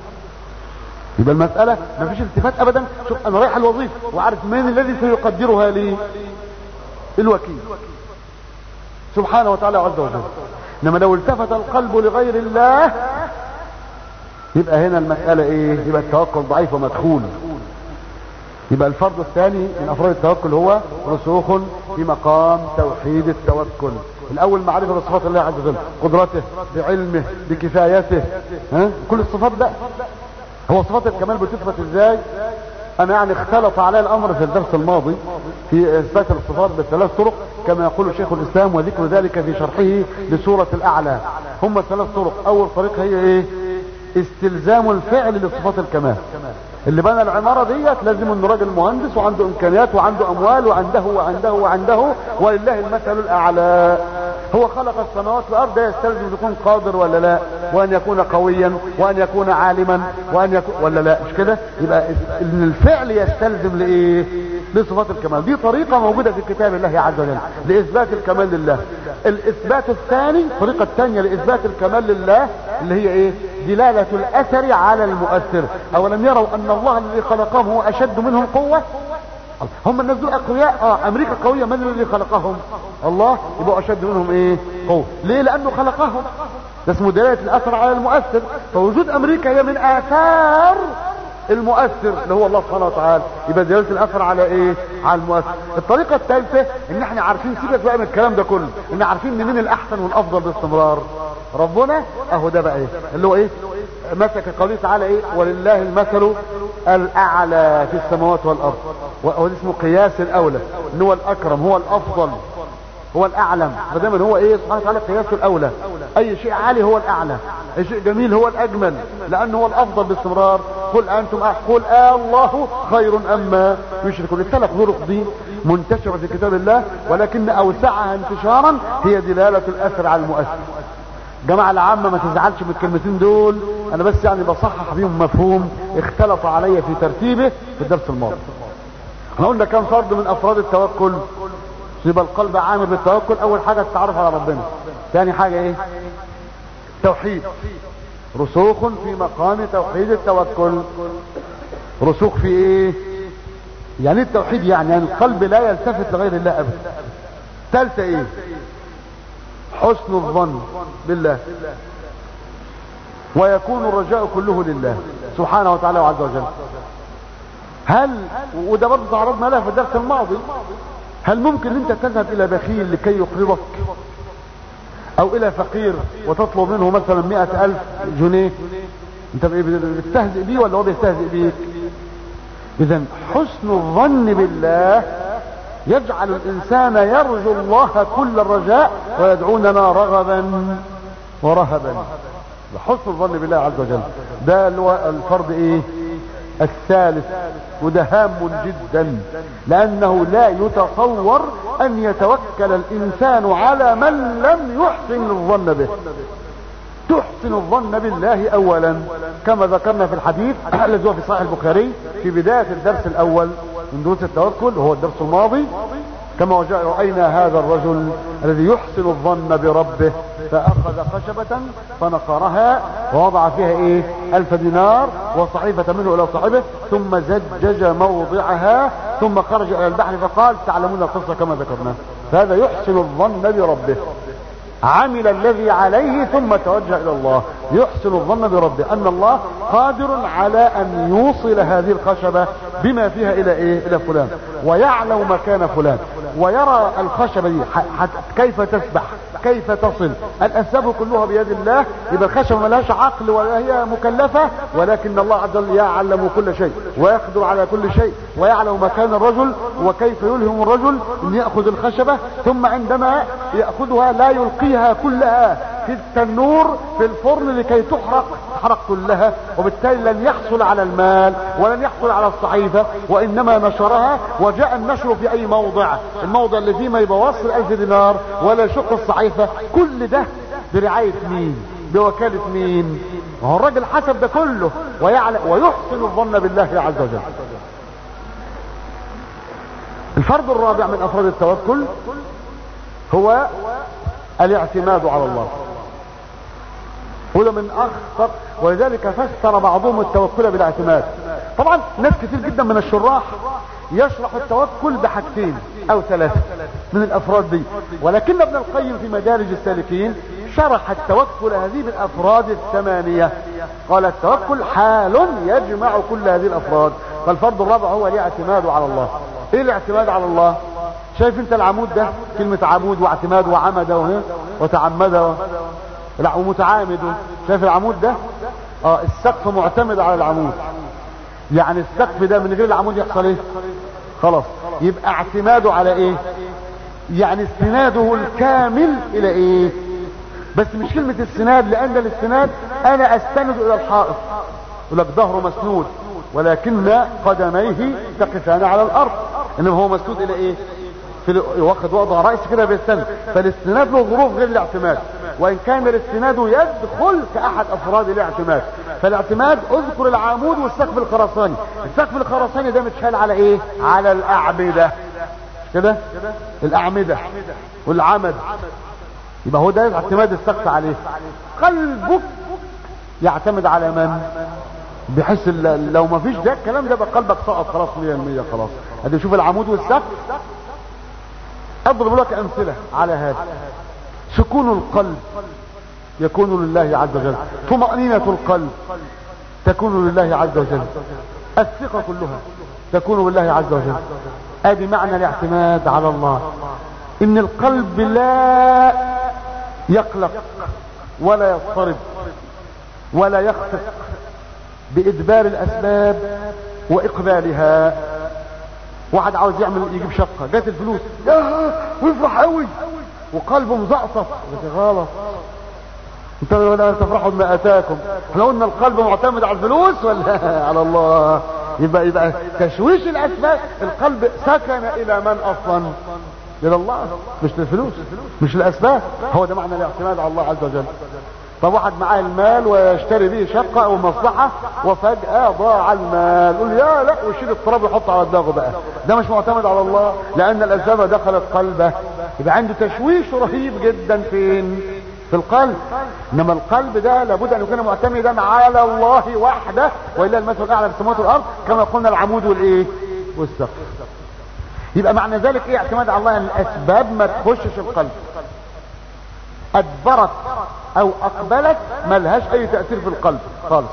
يبقى المسألة ما فيش التفات ابدا شوف انا رايح الوظيفة وعارف من الذي سيقدرها لي الوكيل سبحانه وتعالى عز وجل انما لو التفت القلب لغير الله يبقى هنا المسألة ايه يبقى التوكل ضعيف ومدخول يبقى الفرض الثاني من افراد التوكل هو رسوخ في مقام توحيد التوكل الاول معرفة بصفات الله عز وجل قدرته بعلمه بكفايته ها كل الصفات ده هو صفات الكمال بتثبت ازاي انا يعني اختلط علي الامر في الدرس الماضي في اثبات الصفات بثلاث طرق كما يقول شيخ الاسلام وذكر ذلك في شرحه لسورة الاعلى هم ثلاث طرق اول طريقة هي ايه استلزام الفعل لصفات الكمال اللي بنى العمارة ديت لازم انه راجل مهندس وعنده امكانيات وعنده اموال وعنده وعنده وعنده ولله المثل الاعلى هو خلق السماوات والارض ده يستلزم يكون قادر ولا لا وان يكون قويا وان يكون عالما وان يكون ولا لا مش كده يبقى ان الفعل يستلزم لايه لصفات الكمال دي طريقة موجودة في كتاب الله عز وجل لإثبات الكمال لله الإثبات الثاني الطريقة الثانية لإثبات الكمال لله اللي هي إيه دلالة الأثر على المؤثر أولم يروا أن الله الذي خلقهم هو أشد منهم قوة هم الناس دول اقوياء اه امريكا قوية من الذي خلقهم الله يبقوا اشد منهم ايه قوة ليه لانه خلقهم ده اسمه دلالة الاثر على المؤثر فوجود امريكا هي من اثار المؤثر اللي هو الله سبحانه وتعالى يبقى دلالة الاثر على ايه على المؤثر الطريقة الثالثة ان احنا عارفين سيبك بقى من الكلام ده كله ان عارفين مين الاحسن والافضل باستمرار ربنا اهو ده بقى ايه اللي هو ايه مسك قوله تعالى ايه ولله المثل الاعلى في السماوات والارض وهو اسمه قياس الاولى ان هو الاكرم هو الافضل هو الاعلم فدايما هو ايه سبحانه وتعالى قياس الاولى اي شيء عالي هو الاعلى اي شيء جميل هو الاجمل لانه هو الافضل باستمرار قل انتم أح... قل آه الله خير اما يشركون الثلاث طرق دي منتشره في كتاب الله ولكن اوسعها انتشارا هي دلاله الاثر على المؤثر جماعة العامة ما تزعلش من الكلمتين دول انا بس يعني بصحح بيهم مفهوم اختلط علي في ترتيبه في الدرس الماضي احنا قلنا كم فرد من افراد التوكل يبقى القلب عامر بالتوكل اول حاجة التعرف على ربنا ثاني حاجة ايه توحيد رسوخ في مقام توحيد التوكل رسوخ في ايه يعني التوحيد يعني, يعني القلب لا يلتفت لغير الله ابدا ثالثة ايه حسن الظن بالله ويكون الرجاء كله لله سبحانه وتعالى وعز وجل هل وده برضه تعرضنا لها في الدرس الماضي هل ممكن انت تذهب الى بخيل لكي يقرضك او الى فقير وتطلب منه مثلا مئة الف جنيه انت بتستهزئ بيه ولا هو بيستهزئ بيك اذا حسن الظن بالله يجعل الانسان يرجو الله كل الرجاء ويدعوننا رغبا ورهبا حسن الظن بالله عز وجل ده اللي هو الفرض ايه الثالث وده هام جدا لانه لا يتصور ان يتوكل الانسان على من لم يحسن الظن به تحسن الظن بالله اولا كما ذكرنا في الحديث الذي هو في صحيح البخاري في بداية الدرس الاول من دروس التوكل وهو الدرس الماضي كما وجاء رأينا هذا الرجل الذي يحسن الظن بربه فأخذ خشبة فنقرها ووضع فيها ايه ألف دينار وصحيفة منه إلى صاحبه ثم زجج موضعها ثم خرج إلى البحر فقال تعلمون القصة كما ذكرنا فهذا يحسن الظن بربه عمل الذي عليه ثم توجه الى الله يحسن الظن بربه ان الله قادر على ان يوصل هذه الخشبة بما فيها الى ايه الى فلان ويعلم مكان فلان ويرى الخشبة دي كيف تسبح كيف تصل الاسباب كلها بيد الله يبقى الخشبة ملهاش عقل ولا هي مكلفة ولكن الله عز وجل يعلم كل شيء ويقدر على كل شيء ويعلم مكان الرجل وكيف يلهم الرجل ان يأخذ الخشبة ثم عندما يأخذها لا يلقيها كلها في التنور في الفرن لكي تحرق تحرق كلها وبالتالي لن يحصل على المال ولن يحصل على الصحيفة وانما نشرها وجاء النشر في اي موضع الموضع اللي فيه ما يبوصل الف دينار ولا يشق الصحيفة كل ده برعاية مين بوكالة مين هو الراجل حسب ده كله ويعلم ويحسن الظن بالله عز وجل الفرد الرابع من افراد التوكل هو الاعتماد على الله وده من اخطر ولذلك فسر بعضهم التوكل بالاعتماد طبعا ناس كتير جدا من الشراح يشرح التوكل بحاجتين او ثلاثة من الافراد دي ولكن ابن القيم في مدارج السالكين شرح التوكل هذه بالافراد الثمانية قال التوكل حال يجمع كل هذه الافراد فالفرد الرابع هو الاعتماد على الله ايه الاعتماد على الله شايف انت العمود ده كلمة عمود واعتماد وعمد وتعمد لا ومتعامد شايف العمود ده اه السقف معتمد على العمود يعني السقف ده من غير العمود يحصل ايه خلاص يبقى اعتماده على ايه يعني استناده الكامل الى ايه بس مش كلمة السناد لان الاستناد انا استند الى الحائط يقول لك ظهره مسنود ولكن قدميه تقفان على الارض انما هو مسدود الى ايه في واخد وضع رأس كده بيستند فالاستناد له ظروف غير الاعتماد وان كان الاستناد يدخل كاحد افراد الاعتماد فالاعتماد اذكر العمود والسقف الخرساني السقف الخرساني ده متشال على ايه على الاعمدة كده الاعمدة والعمد يبقى هو ده اعتماد السقف عليه قلبك يعتمد على من بحيث لو ما فيش ده الكلام ده بقى قلبك سقط خلاص 100% خلاص ادي شوف العمود والسقف اضرب لك امثلة على هذا سكون القلب يكون لله عز وجل طمأنينة القلب تكون لله عز وجل الثقة كلها تكون بالله عز وجل ادي معنى الاعتماد على الله ان القلب لا يقلق ولا يضطرب ولا يخفق بادبار الاسباب واقبالها واحد عاوز يعمل يجيب شقة جات الفلوس ويفرح قوي وقلبه مزقطف غلط انت ولا تفرحوا بما اتاكم احنا قلنا القلب معتمد على الفلوس ولا على الله يبقى يبقى تشويش الاسباب القلب سكن الى من اصلا الى الله مش للفلوس مش الاسباب هو ده معنى الاعتماد على الله عز وجل طب واحد معاه المال ويشتري به شقة او مصلحة وفجأة ضاع المال يقول يا لا ويشيل التراب ويحطه على دماغه بقى ده مش معتمد على الله لان الاسباب دخلت قلبه يبقى عنده تشويش رهيب جدا فين في القلب انما القلب ده لابد ان يكون معتمدا على الله وحده والا المثل الاعلى في السماوات والارض كما قلنا العمود والايه والسقف يبقى معنى ذلك ايه اعتماد على الله ان الاسباب ما تخشش القلب ادبرت او اقبلت ملهاش اي تأثير في القلب خالص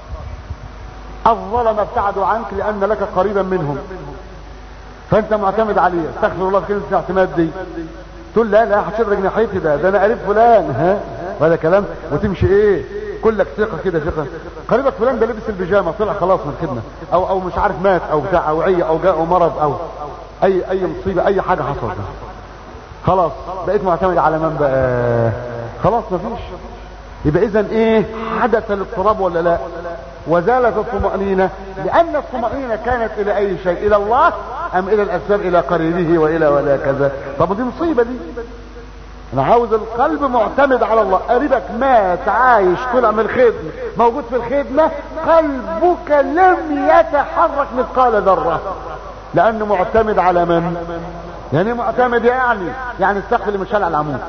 الظلم ابتعدوا عنك لان لك قريبا منهم فانت معتمد عليه استغفر الله في كلمه الاعتماد دي تقول لا لا هشرج ناحيتي ده ده انا قريب فلان ها وهذا كلام وتمشي ايه كلك ثقه كده ثقه قريبك فلان ده لبس البيجامه طلع خلاص من الخدمه او او مش عارف مات او بتاع او عيه او جاء مرض او اي اي مصيبه اي حاجه حصلت خلاص بقيت معتمد على من بقى خلاص مفيش يبقى اذا ايه حدث الاضطراب ولا لا وزالت الطمأنينة لان الطمأنينة كانت الى اي شيء الى الله ام الى الاسباب الى قريبه والى ولا كذا طب دي مصيبة دي انا عاوز القلب معتمد على الله قريبك مات عايش طلع من الخدمة موجود في الخدمة قلبك لم يتحرك مثقال ذرة لانه معتمد على من يعني معتمد يعني يعني السقف اللي مش على العمود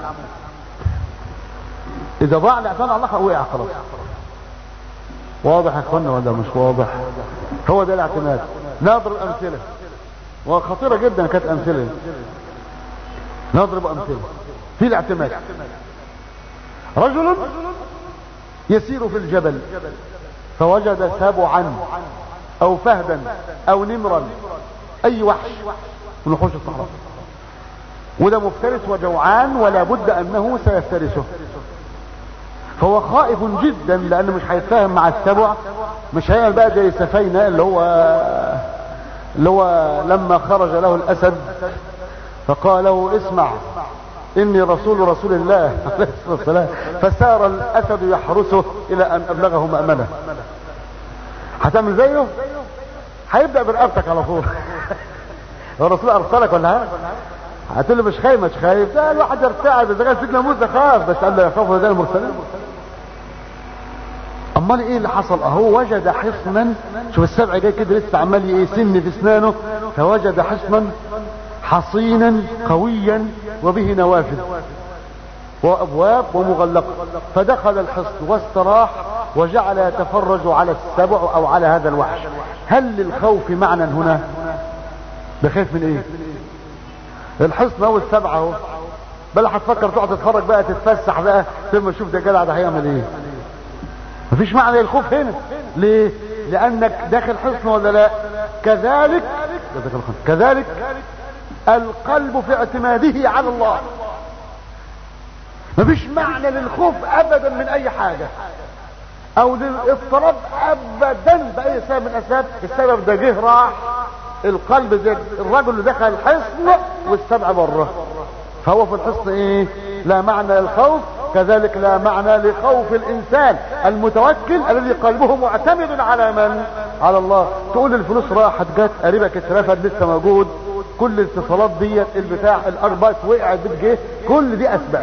اذا ضاع الاعتماد على الله وقع خلاص واضح يا اخوانا ولا مش واضح هو ده الاعتماد نضرب امثله وخطيره جدا كانت امثله نضرب امثله في الاعتماد رجل يسير في الجبل فوجد سبعا او فهدا او نمرا اي وحش من وحوش الصحراء وده مفترس وجوعان ولا بد انه سيفترسه فهو خائف جدا لانه مش هيتفاهم مع السبع مش هيعمل بقى زي سفينة اللي هو اللي هو لما خرج له الاسد فقال له اسمع اني رسول رسول الله عليه الصلاه والسلام فسار الاسد يحرسه الى ان ابلغه مامنه هتعمل زيه هيبدا برقبتك على طول هو الرسول ارسلك ولا ها هتقول له مش خايف مش خايف ده الواحد يرتعد اذا كان سيدنا موسى خاف بس قال له يخاف ده المرسلين امال ايه اللي حصل اهو وجد حصنا شوف السبع جاي كده لسه عمال يسن في اسنانه فوجد حصنا حصينا قويا وبه نوافذ وابواب ومغلقه فدخل الحصن واستراح وجعل يتفرج على السبع او على هذا الوحش هل للخوف معنى هنا بخاف من ايه الحصن اول سبعة اهو بل هتفكر تقعد تتفرج بقى تتفسح بقى ثم تشوف ده جدع ده هيعمل ايه مفيش معنى للخوف هنا ليه لانك داخل حصن ولا لا كذلك كذلك القلب في اعتماده على الله مفيش معنى للخوف ابدا من اي حاجة او للاضطراب ابدا باي سبب من الاسباب السبب ده جه راح القلب زي الرجل اللي دخل الحصن والسبع بره فهو في الحصن ايه لا معنى للخوف كذلك لا معنى لخوف الانسان المتوكل الذي قلبه معتمد على من على الله تقول الفلوس راحت جت قريبك اترفد لسه موجود كل الاتصالات ديت البتاع الاربات وقعت بتجه كل دي اسباب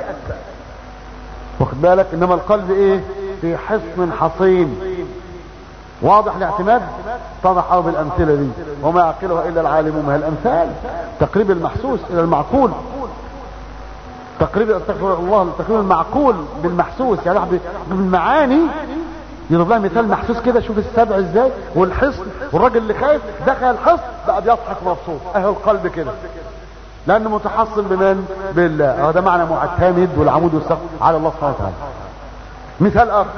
واخد بالك انما القلب ايه في حصن حصين واضح الاعتماد اتضح قوي بالامثله دي وما يعقلها الا العالمون ما هي الامثال تقريب المحسوس الى المعقول تقريب استغفر الله تقريب المعقول بالمحسوس يعني واحد بالمعاني يضرب لها مثال محسوس كده شوف السبع ازاي والحصن والراجل اللي خايف دخل الحصن بقى بيضحك مبسوط اهو القلب كده لانه متحصن بمن بالله هذا معنى معتمد والعمود والسقف على الله سبحانه وتعالى مثال اخر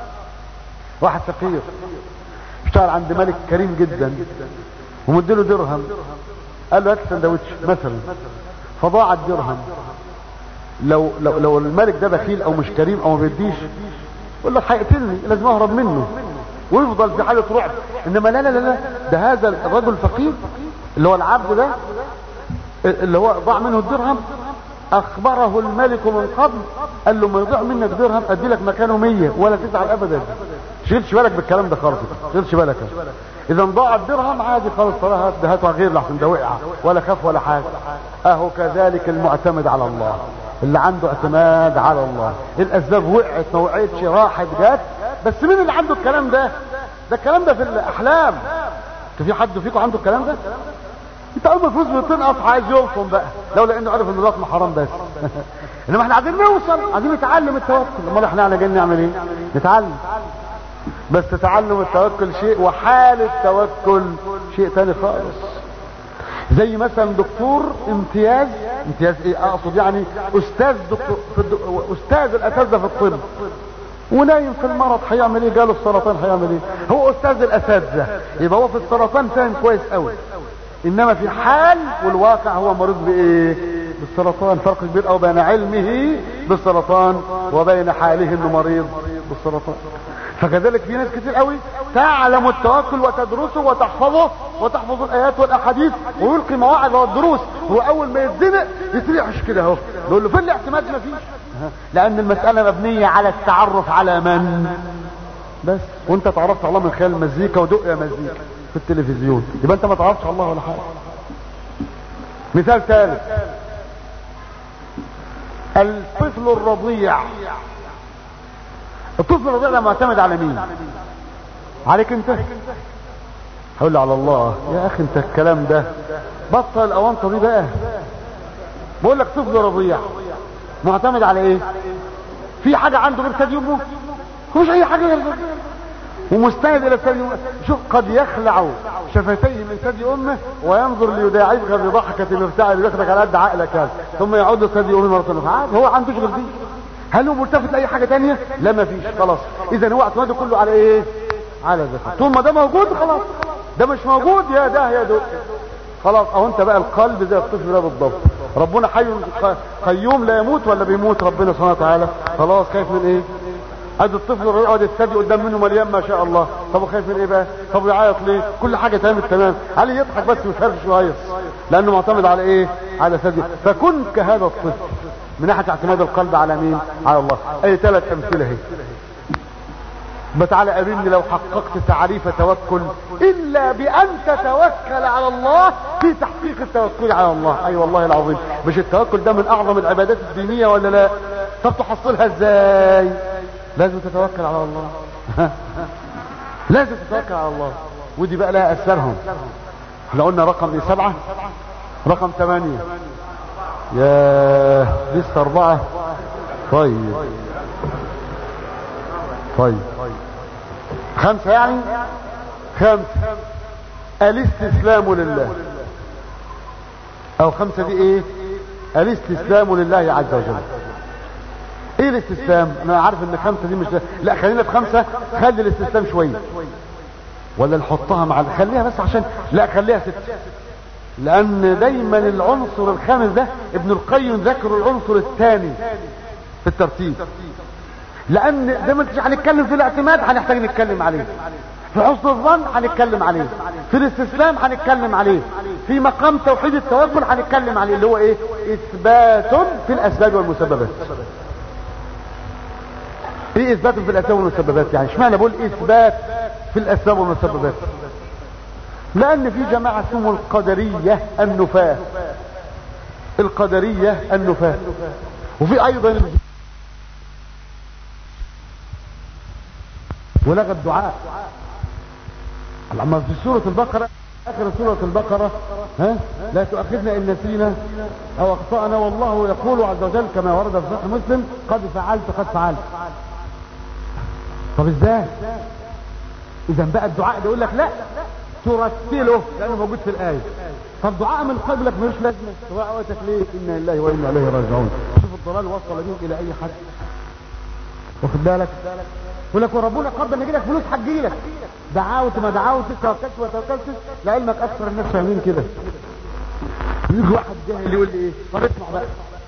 واحد فقير اشتغل عند ملك كريم جدا ومديله درهم قال له هات سندوتش مثلا فضاع الدرهم لو لو لو الملك ده بخيل او مش كريم او ما بيديش يقول لك هيقتلني لازم اهرب منه ويفضل في حاله رعب انما لا لا لا ده هذا الرجل الفقير اللي هو العبد ده اللي هو ضاع منه الدرهم اخبره الملك من قبل قال له ما يضيع منك درهم ادي لك مكانه مية ولا تزعل ابدا شيلش بالك بالكلام ده خالص شيلش بالك اذا ضاع الدرهم عادي خالص صراحه ده هاته غير لحسن ده وقع ولا خاف ولا حاجه اهو كذلك المعتمد على الله اللي عنده اعتماد على الله الاسباب وقعت ما وقعتش راحت جت بس مين اللي عنده الكلام ده ده الكلام ده في الاحلام في حد فيكم عنده الكلام ده انت اول ما فلوس بتنقص عايز يلطم بقى لولا انه عرف ان اللطم حرام بس انما احنا عايزين نوصل عايزين نتعلم التوكل امال احنا احنا جايين نعمل ايه نتعلم بس تعلم التوكل شيء وحال التوكل شيء تاني خالص زي مثلا دكتور امتياز امتياز ايه اقصد يعني استاذ دكتور في الد... استاذ الاساتذه في الطب ونايم في المرض هيعمل ايه جاله السرطان هيعمل ايه هو استاذ الاساتذه يبقى هو في السرطان فاهم كويس قوي انما في الحال والواقع هو مريض بايه بالسرطان فرق كبير قوي بين علمه بالسرطان وبين حاله انه مريض بالسرطان فكذلك في ناس كتير قوي تعلم التوكل وتدرسه وتحفظه وتحفظ الايات والاحاديث ويلقي مواعظ والدروس هو اول ما يتزنق يتريحش كده اهو يقول له فين الاعتماد ما فيش لان المساله مبنيه على التعرف على من بس وانت تعرفت على الله من خلال المزيكا ودق يا مزيكا في التلفزيون يبقى انت ما تعرفش الله ولا حاجه مثال ثالث الطفل الرضيع الطفل الرضيع ده معتمد على مين عليك انت هقول على الله يا اخي انت الكلام ده بطل الاونطه دي بقى بقول لك طفل رضيع معتمد على ايه في حاجه عنده غير ثدي امه مش اي حاجه غير ومستند الى ثدي امه شوف قد يخلع شفتيه من ثدي امه وينظر ليداعبك بضحكه المفتاح اللي بياخدك على قد عقلك هذا ثم يعود ثدي امه مره اخرى عادي هو عنده غير دي هل هو ملتفت لاي حاجه تانية لا ما فيش خلاص اذا هو اعتماده كله على ايه على ذكر طول ما ده موجود خلاص ده مش موجود يا ده يا ده خلاص اهو انت بقى القلب زي الطفل ده بالضبط ربنا حي قيوم لا يموت ولا بيموت ربنا سبحانه وتعالى خلاص خايف من ايه ادي الطفل يقعد الثدي قدام منه مليان ما شاء الله طب خايف من ايه بقى طب يعيط ليه كل حاجه تمام تمام عليه يضحك بس ويفرش ويهيص لانه معتمد على ايه على ثدي فكن كهذا الطفل من ناحيه اعتماد القلب على مين على الله اي ثلاث امثله اهي تعالى قابلني لو حققت تعريف توكل الا بان تتوكل على الله في تحقيق التوكل على الله اي أيوة والله العظيم مش التوكل ده من اعظم العبادات الدينيه ولا لا طب تحصلها ازاي لازم تتوكل على الله لازم تتوكل على الله ودي بقى لها اثرهم احنا قلنا رقم ايه سبعة رقم ثمانية يا لسه اربعة طيب طيب خمسة يعني خمسة الاستسلام لله او خمسة دي ايه الاستسلام لله عز وجل ايه الاستسلام انا عارف ان خمسة دي مش لا خلينا في خمسة خلي الاستسلام شوية ولا نحطها مع خليها بس عشان لا خليها ست لان دايما العنصر الخامس ده ابن القيم ذكر العنصر الثاني في الترتيب لان ده ما هنتكلم في الاعتماد هنحتاج نتكلم عليه في حسن الظن هنتكلم عليه في الاستسلام هنتكلم عليه في مقام توحيد التوكل هنتكلم عليه اللي هو ايه اثبات في الاسباب والمسببات ايه اثبات في الاسباب والمسببات يعني اشمعنى بقول اثبات في الاسباب والمسببات لان في جماعة اسمهم القدرية النفاة القدرية النفاة وفي ايضا ولغى الدعاء لما في سورة البقرة اخر سورة البقرة ها لا تؤاخذنا ان نسينا او اخطأنا والله يقول عز وجل كما ورد في صحيح مسلم قد فعلت قد فعلت طب ازاي اذا بقى الدعاء ده يقول لك لا ترتله لانه موجود في الايه طب دعاء من قبلك ملوش لازمه دعوتك ليه انا لله وانا اليه راجعون شوف الضلال وصل بهم الى اي حد واخد بالك يقول لك وربنا قدر ان يجيلك فلوس هتجيلك دعوت ما دعوتش توكلت ما توكلتش لعلمك اكثر الناس فاهمين كده يجي واحد جاهل يقول لي ايه طب اسمع بقى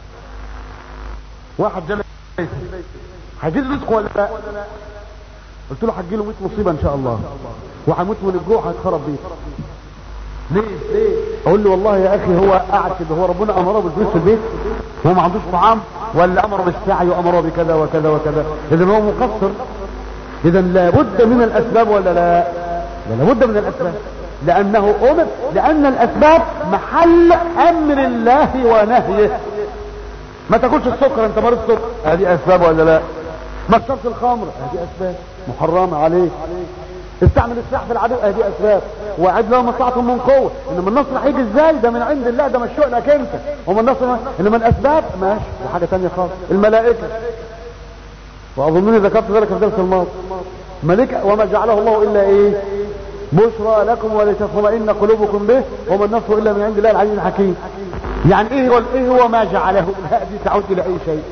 واحد جاي هيجي له رزق ولا لا قلت له هتجي له 100 مصيبه ان شاء الله وهيموت من الجوع هيتخرب بيه ليه ليه اقول له والله يا اخي هو قاعد كده هو ربنا امره بالفلوس في البيت هو ما عندوش طعام ولا امره بالسعي وامره بكذا وكذا وكذا اذا هو مقصر اذا لابد من الاسباب ولا لا لا لابد من الاسباب لانه امر لان الاسباب محل امر الله ونهيه ما تاكلش السكر انت مريض سكر هذه اسباب ولا لا ما تشربش الخمر هذه اسباب محرمه عليك استعمل السلاح في العدو هذه اسباب وعد له مصلحتهم من قوه انما النصر هيجي ازاي ده من عند الله ده مش شؤلك انت وما النصر انما الاسباب ماشي دي حاجه ثانيه خالص الملائكه واظنني ذكرت ذلك في درس الماضي ملك وما جعله الله الا ايه بشرى لكم ولتطمئن قلوبكم به وما النصر الا من عند الله العزيز الحكيم يعني ايه هو ايه هو ما جعله الهاء دي تعود الى اي شيء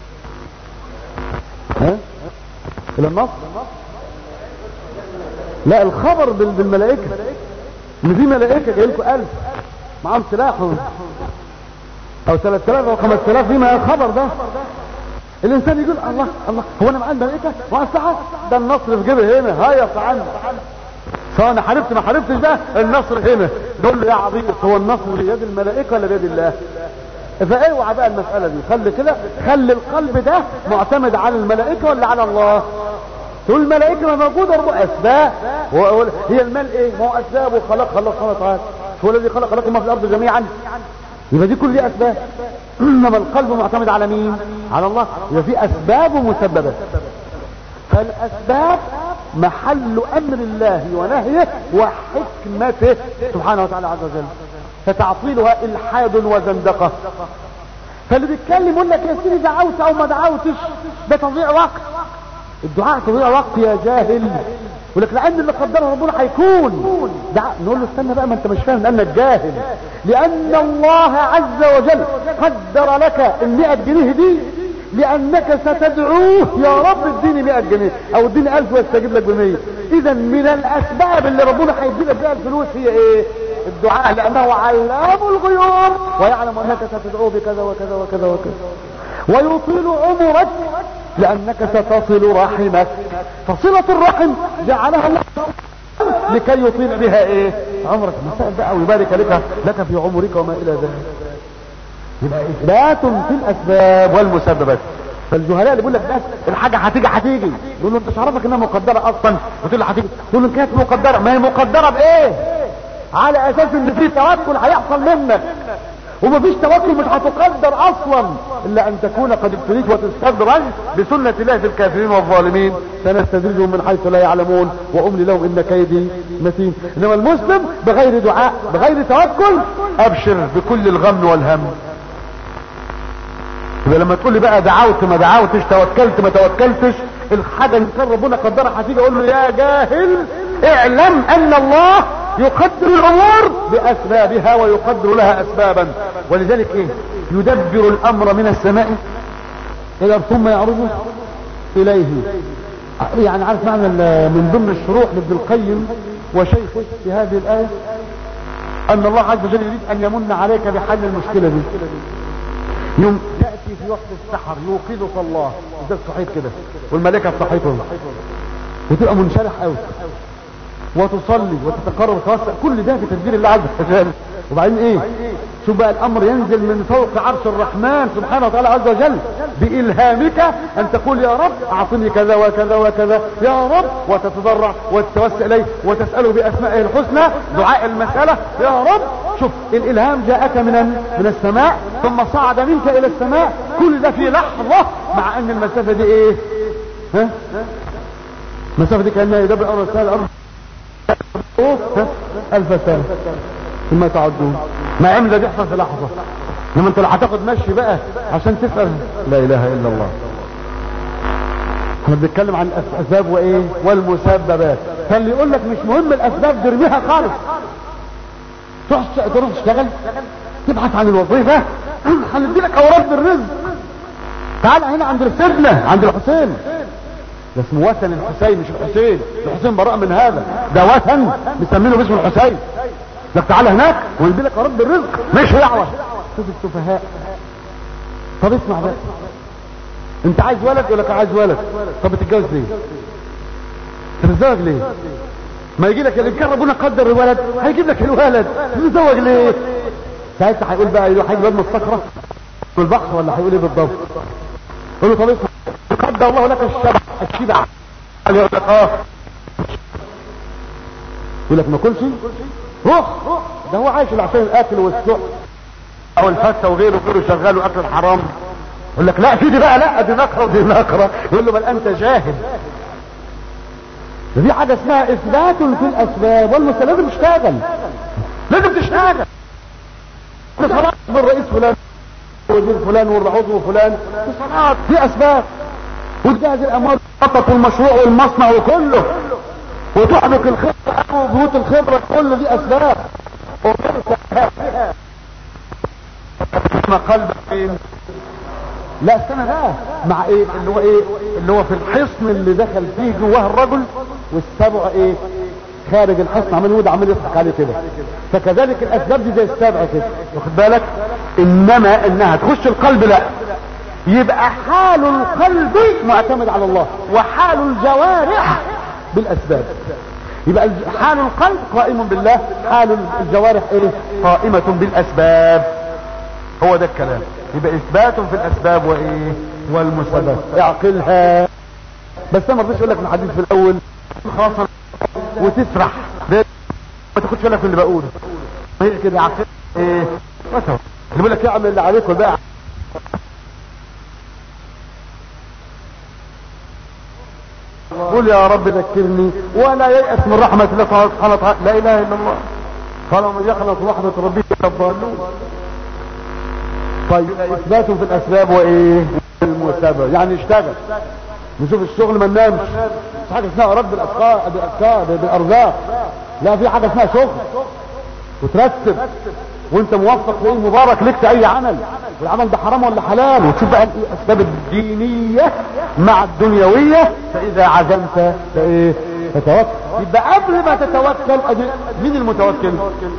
ها الى النصر لا الخبر بال- بالملائكه ان في ملائكه جاي لكم 1000 معاهم سلاح او 3000 او 5000 فيما الخبر ده الانسان يقول الله الله هو انا معايا الملائكه معايا الساعه ده النصر في جيبي هنا هيص عني سواء انا حاربت ما حاربتش ده النصر هنا نقول له يا عبيط هو النصر بيد الملائكه ولا بيد الله فاوعى بقى المساله دي خلي كده خلي القلب ده معتمد على الملائكه ولا على الله تقول الملائكه ما موجوده برضه اسباب هو هو هي المال ايه ما هو اسباب وخلق خلق سبحانه وتعالى هو الذي خلق لكم ما في الارض جميعا يبقى دي كل دي اسباب انما القلب معتمد على مين على الله يبقى في اسباب ومسببات فالاسباب محل امر الله ونهيه وحكمته سبحانه وتعالى عز وجل فتعطيلها الحاد وزندقه فاللي بيتكلم يقول لك يا سيدي دعوت او ما دعوتش ده تضييع وقت الدعاء تضييع وقت يا جاهل يقول لك لان اللي قدره ربنا هيكون دعاء نقول له استنى بقى ما انت مش فاهم لانك جاهل لان الله عز وجل قدر لك ال 100 جنيه دي لانك ستدعوه يا رب اديني 100 جنيه او اديني 1000 واستجيب لك ب 100 اذا من الاسباب اللي ربنا هيدي لك بيها الفلوس هي ايه الدعاء لانه علام الغيوب ويعلم انك ستدعوه بكذا وكذا وكذا وكذا ويطيل عمرك لانك ستصل رحمك فصلة الرحم جعلها الله لكي يطيل بها ايه عمرك مساء بقى ويبارك لك لك في عمرك وما الى ذلك يبقى اثبات في الاسباب والمسببات فالجهلاء اللي بيقول لك بس الحاجه هتيجي هتيجي يقول له انت مش عارفك انها مقدره اصلا وتقول له هتيجي تقول له كانت مقدره ما هي مقدره بايه على اساس ان في توكل هيحصل منك ومفيش توكل مش هتقدر اصلا الا ان تكون قد ابتليت وتستدرج بسنة الله في الكافرين والظالمين سنستدرجهم من حيث لا يعلمون واملي لهم ان كيدي متين انما المسلم بغير دعاء بغير توكل ابشر بكل الغم والهم يبقى لما تقول لي بقى دعوت ما دعوتش توكلت ما توكلتش الحاجه اللي كان ربنا قدرها هتيجي اقول له يا جاهل اعلم ان الله يقدر الامور باسبابها ويقدر لها اسبابا ولذلك ايه يدبر الامر من السماء الى ثم يعرض اليه يعني عارف معنى ال- من ضمن الشروح لابن القيم وشيخه في هذه الايه ان الله عز وجل يريد ان يمن عليك بحل المشكله دي يوم تأتي في وقت السحر يوقظك الله ده الصحيح كده والملائكة تصحيته وتبقى منشرح قوي وتصلي وتتقرب وتوسع كل ده بتدبير الله عز وجل وبعدين ايه شوف بقى الامر ينزل من فوق عرش الرحمن سبحانه وتعالى عز وجل بالهامك ان تقول يا رب اعطني كذا وكذا وكذا يا رب وتتضرع وتتوسل اليه وتساله باسمائه الحسنى دعاء المساله يا رب شوف الالهام جاءك من من السماء ثم صعد منك الى السماء كل ده في لحظه مع ان المسافه دي ايه ها المسافه دي كانها يدبر الارض السنه الارض الف سنه ثم تعدون ما عمل ده بيحصل في لحظه لما انت لو هتاخد مشي بقى عشان تسال لا اله الا الله احنا بنتكلم عن الاسباب وايه والمسببات فاللي يقول لك مش مهم الاسباب ترميها خالص تروح تروح تشتغل تبحث عن الوظيفه هندي لك اوراد بالرزق تعال هنا عند سيدنا عند الحسين ده اسمه وثن الحسين مش الحسين الحسين براء من هذا ده وثن مسمينه باسم الحسين لك تعال هناك وندي لك رب الرزق مش دعوه شوف السفهاء طب اسمع بقى انت عايز ولد يقول لك عايز ولد طب بتتجوز ليه تتزوج ليه ما يجي لك اللي كان ربنا قدر الولد هيجيب لك الولد تتزوج ليه ساعتها هيقول بقى يروح هيجيب من الصخره في البحر ولا هيقول ايه بالضبط قول له طب اسمع قدر الله لك الشبع الشبع يقول لك اه يقول لك ما كلش روح ده هو عايش عشان الاكل والسوق او الفته وغيره وغيره شغال واكل حرام يقول لك لا في دي بقى لا دي نقره ودي نقره يقول له بل انت جاهل دي حاجه اسمها اثبات في الاسباب والمسألة لازم تشتغل لازم تشتغل صلاة بالرئيس فلان وزير فلان والعضو فلان في صلاة في اسباب وتجهز الاموال والمشروع والمصنع وكله وتحرك الخبرة وبيوت الخبرة كل دي اسباب ما قلبك فين لا استنى بقى مع ايه اللي هو ايه اللي هو في الحصن اللي دخل فيه جواه الرجل والسبع ايه خارج الحصن عمال يود عمال يضحك عليه كده فكذلك الاسباب دي زي السبع كده واخد بالك انما انها تخش القلب لا يبقى حال القلب معتمد على الله وحال الجوارح بالاسباب يبقى حال القلب قائم بالله حال الجوارح ايه قائمة بالاسباب هو ده الكلام يبقى اثبات في الاسباب وايه والمسببات اعقلها بس انا ما رضيتش اقول لك الحديث في الاول خلاص وتسرح ما تاخدش بالك من اللي بقوله هي كده عقل ايه مثلا اللي بيقول لك اعمل اللي عليك وبقى قل يا رب ذكرني ولا ييأس من رحمة الله سبحانه وتعالى لا اله الا الله قال ومن يخلص رحمة ربه الضالون طيب اثبات في الاسباب وايه المسبب يعني اشتغل نشوف الشغل ما ننامش مش حاجه اسمها رد بالافكار بالافكار بالارزاق لا في حاجه اسمها شغل وترتب وانت موفق وايه مبارك لك في اي عمل والعمل ده حرام ولا حلال وتشوف بقى الاسباب الدينيه مع الدنيويه فاذا عزمت فايه تتوكل يبقى قبل ما تتوكل مين المتوكل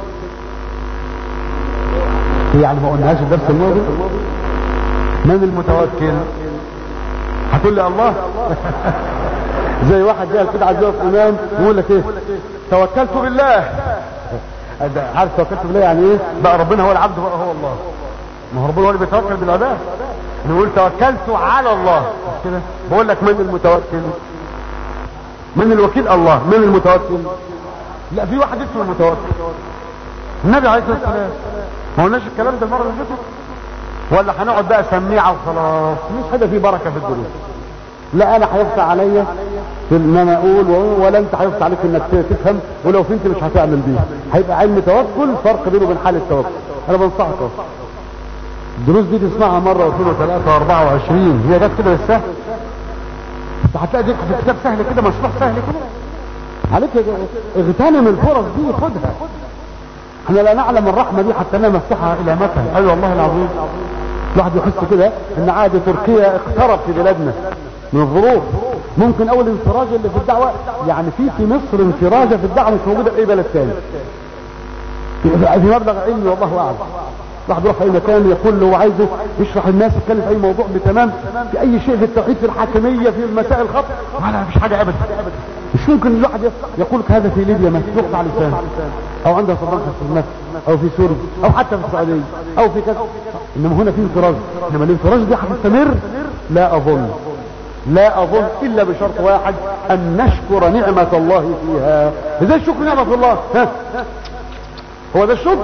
يعني ما قلناش الدرس الماضي من المتوكل هتقول لي الله زي واحد جاي كده عايز يقف امام يقول لك ايه توكلت بالله عارف توكلت بالله يعني ايه بقى ربنا هو العبد بقى هو الله ما هو ربنا هو اللي بيتوكل بالعباد نقول توكلت على الله كده بقول لك من المتوكل من الوكيل الله من المتوكل لا في واحد اسمه المتوكل النبي عليه الصلاه والسلام ما قلناش الكلام ده المره اللي فاتت ولا هنقعد بقى سميعه وخلاص مش هيبقى فيه بركه في الدروس لا انا هيفتح عليا في ان انا اقول ولا انت هيفتح عليك انك تفهم ولو فهمت مش هتعمل بيه هيبقى علم توكل فرق بينه وبين حال التوكل انا بنصحك الدروس دي تسمعها مره واثنين وثلاثه واربعه وعشرين هي جت كده بالسهل انت هتلاقي دي في كتاب سهل كده مشروع سهل كده عليك اغتنم الفرص دي خدها احنا لا نعلم الرحمة دي حتى انها مفتوحة الى متى اي أيوة والله العظيم الواحد يحس كده ان عادة تركيا اقترب في بلادنا من الظروف ممكن اول انفراج اللي في الدعوة يعني في في مصر انفراجة في الدعوة مش موجودة في اي بلد تاني في مبلغ علمي والله اعلم واحد يروح في اي مكان يقول اللي هو عايزه يشرح الناس يتكلم في اي موضوع بتمام في اي شيء في التوحيد في الحاكميه في المسائل الخط ولا مفيش حاجه ابدا مش ممكن الواحد يقول لك هذا في ليبيا ما يقطع لسانه او عندها صدام في النفس او في سوريا او حتى في السعوديه او في كذا انما هنا في انفراج انما الانفراج دي هتستمر لا اظن لا اظن الا بشرط واحد ان نشكر نعمة الله فيها ازاي الشكر نعمة الله ها هو ده الشكر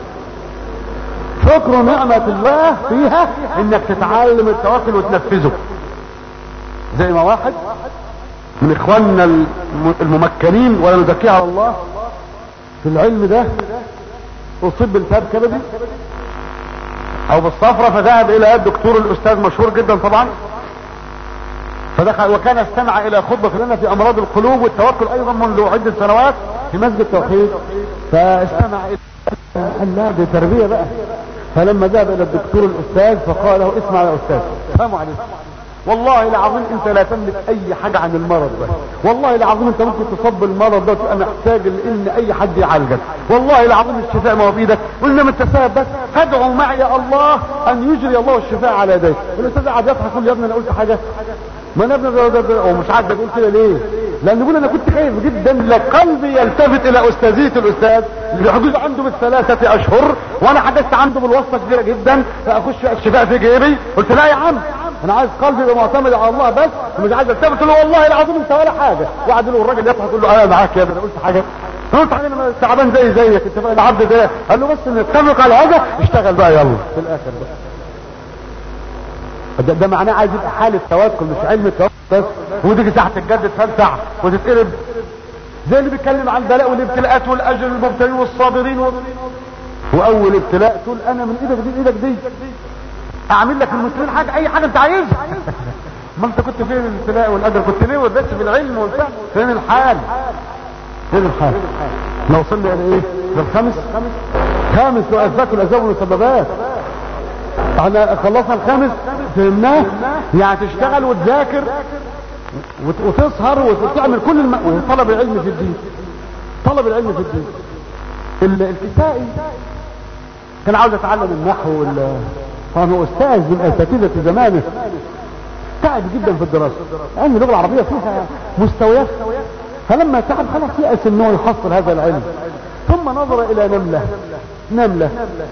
شكر نعمة الله فيها انك تتعلم التوكل وتنفذه زي ما واحد من اخواننا الممكنين ولا نزكيه على الله في العلم ده اصيب بالتهاب كبدي او بالصفرة فذهب الى الدكتور الاستاذ مشهور جدا طبعا فدخل وكان استمع الى خطبة لنا في امراض القلوب والتوكل ايضا منذ عدة سنوات في مسجد التوحيد فاستمع الى قال لا دي تربية بقى فلما ذهب الى الدكتور الاستاذ فقال له اسمع يا استاذ السلام عليكم والله العظيم انت لا تملك اي حاجة عن المرض ده والله العظيم انت ممكن تصاب بالمرض ده وتبقى محتاج لان اي حد يعالجك والله العظيم الشفاء ما هو بايدك وانما انت سبب بس فادعوا معي الله ان يجري الله الشفاء على يديك الاستاذ قعد يضحك يقول يا ابني انا قلت حاجه ما انا ابني ده ده ده ومش عاجبك اقول كده ليه لان بيقول انا كنت خايف جدا لقلبي يلتفت الى استاذيه الاستاذ اللي بيحجز عنده بالثلاثه اشهر وانا حجزت عنده بالواسطه كبيره جدا فاخش الشفاء في جيبي قلت لا يا عم انا عايز قلبي يبقى معتمد على الله بس ومش عايز التفت له والله العظيم انت ولا حاجه وقعد له الراجل يضحك يقول له انا معاك يا ابني انا قلت حاجه قلت حاجه انا تعبان زي زيك انت بقى العبد ده قال له بس نتفق على حاجه اشتغل بقى يلا في الاخر بقى ده, ده معناه عايز يبقى حالة توكل مش علم التوكل بس ودي ساعة تتجدد تلسع وتتقلب زي اللي بيتكلم عن البلاء والابتلاءات والاجر المبتلين والصابرين و... واول ابتلاء تقول انا من ايدك دي ايدك دي اعمل لك المسلمين حاجة اي حاجة انت عايزها ما انت كنت فين الابتلاء والاجر كنت ليه وديت في العلم والفهم فين الحال فين الحال احنا وصلنا الى ايه للخامس خامس واسباب الاسباب والمسببات احنا خلصنا الخامس فهمناه يعني تشتغل وتذاكر وتسهر وتعمل كل الم... وطلب العلم في الدين طلب العلم في الدين الكسائي كان عاوز يتعلم النحو وال طبعا هو استاذ من اساتذه زمانه تعب جدا في الدراسه لان اللغه العربيه فيها مستويات فلما تعب خلاص يأس انه يحصل هذا العلم ثم نظر الى نمله نمله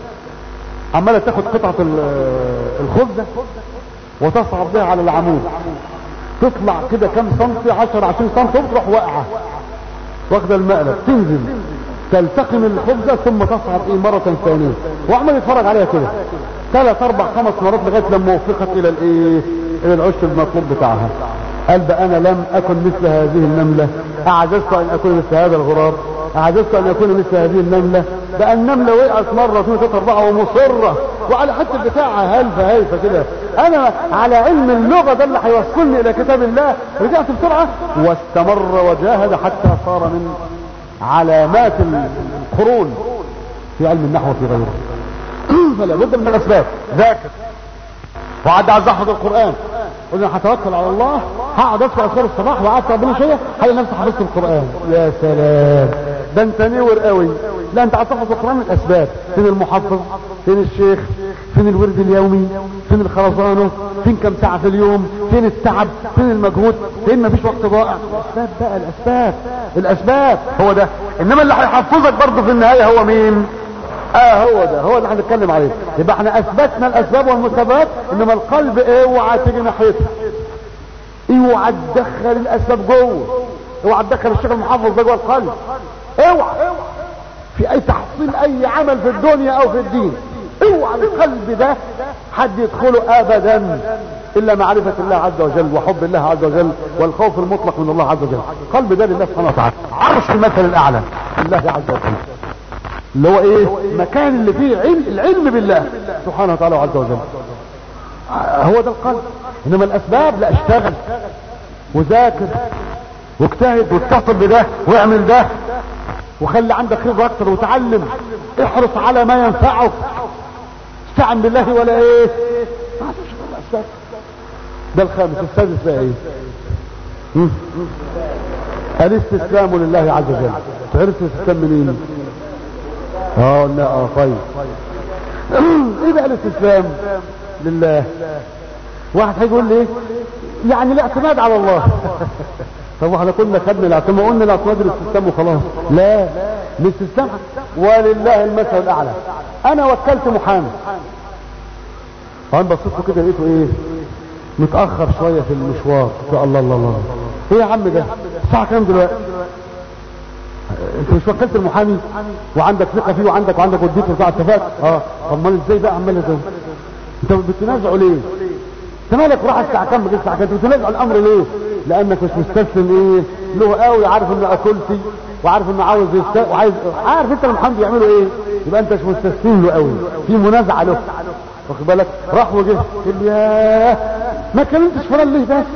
عمالة تاخد قطعة الخبزة وتصعد بها على العمود تطلع كده كم سنتي 10 20 سنتي وتروح واقعة واخدة المقلب تنزل تلتقم الخبزة ثم تصعد ايه مرة ثانية وعمال يتفرج عليها كده ثلاث اربع خمس مرات لغاية لما وفقت الى الايه الى العش المطلوب بتاعها قال بقى انا لم اكن مثل هذه النملة اعجزت ان اكون مثل هذا الغراب اعجزت ان اكون مثل هذه النملة بقى النملة وقعت مرة اثنين ثلاثة اربعة ومصرة وعلى حتى بتاعها هلفة هلفة كده انا على علم اللغة ده اللي هيوصلني الى كتاب الله رجعت بسرعة واستمر وجاهد حتى صار من علامات القرون في علم النحو وفي غيره فلا بد من الاسباب ذاكر وقعد عايز احفظ القران قلنا هتوكل على الله هقعد اذكر اذكار الصباح وقعدت ربنا شويه هلاقي نفسي حفظت القران يا سلام ده انت نور قوي لا انت هتحفظ القران من الاسباب فين المحفظ فين الشيخ فين الورد اليومي فين الخرزانه فين كم ساعه في اليوم فين التعب فين المجهود فين مفيش وقت ضائع الاسباب بقى الاسباب الاسباب هو ده انما اللي هيحفظك برضه في النهايه هو مين اه هو ده هو اللي هنتكلم عليه يبقى احنا اثبتنا الاسباب والمسببات انما القلب اوعى تيجي ناحيتها اوعى تدخل الاسباب جوه اوعى تدخل الشيخ المحافظ ده جوه القلب اوعى في اي تحصيل اي عمل في الدنيا او في الدين اوعى القلب ده حد يدخله ابدا الا معرفة الله عز وجل وحب الله عز وجل والخوف المطلق من الله عز وجل قلب ده لله سبحانه وتعالى عرش المثل الاعلى لله عز وجل اللي هو ايه مكان اللي فيه علم العلم بالله سبحانه وتعالى وعز وجل هو ده القلب انما الاسباب لا اشتغل وذاكر واجتهد واتصل بده واعمل ده وخلي عندك خبره اكتر وتعلم احرص على ما ينفعك استعن بالله ولا ايه الاسباب ده الخامس السادس بقى ايه مم. الاستسلام لله عز وجل تعرف الاستسلام منين اه لا اه طيب ايه بقى الاستسلام لله واحد هيقول لي يعني الاعتماد على الله طب احنا كنا خدنا الاعتماد قلنا الاعتماد الاستسلام وخلاص لا الاستسلام ولله المثل الاعلى انا وكلت محامي فانا بصيت له كده لقيته ايه متاخر شويه في المشوار يا الله الله الله ايه يا عم ده الساعه كام دلوقتي انت مش وكلت المحامي وعندك ثقه فيه وعندك وعندك وديته بتاع اتفاق اه امال ازاي بقى عمال ده انت بتنازعه ليه انت مالك راح الساعه كام بقيت الساعه كام بتنازع الامر ليه لانك مش مستسلم ايه له قوي عارف انه اكلتي وعارف انه عاوز يست... وعايز عارف انت المحامي بيعملوا ايه يبقى انت مش مستسلم له قوي في منازعه له واخد بالك راح وجه قال ياه ما كلمتش فلان ليه بس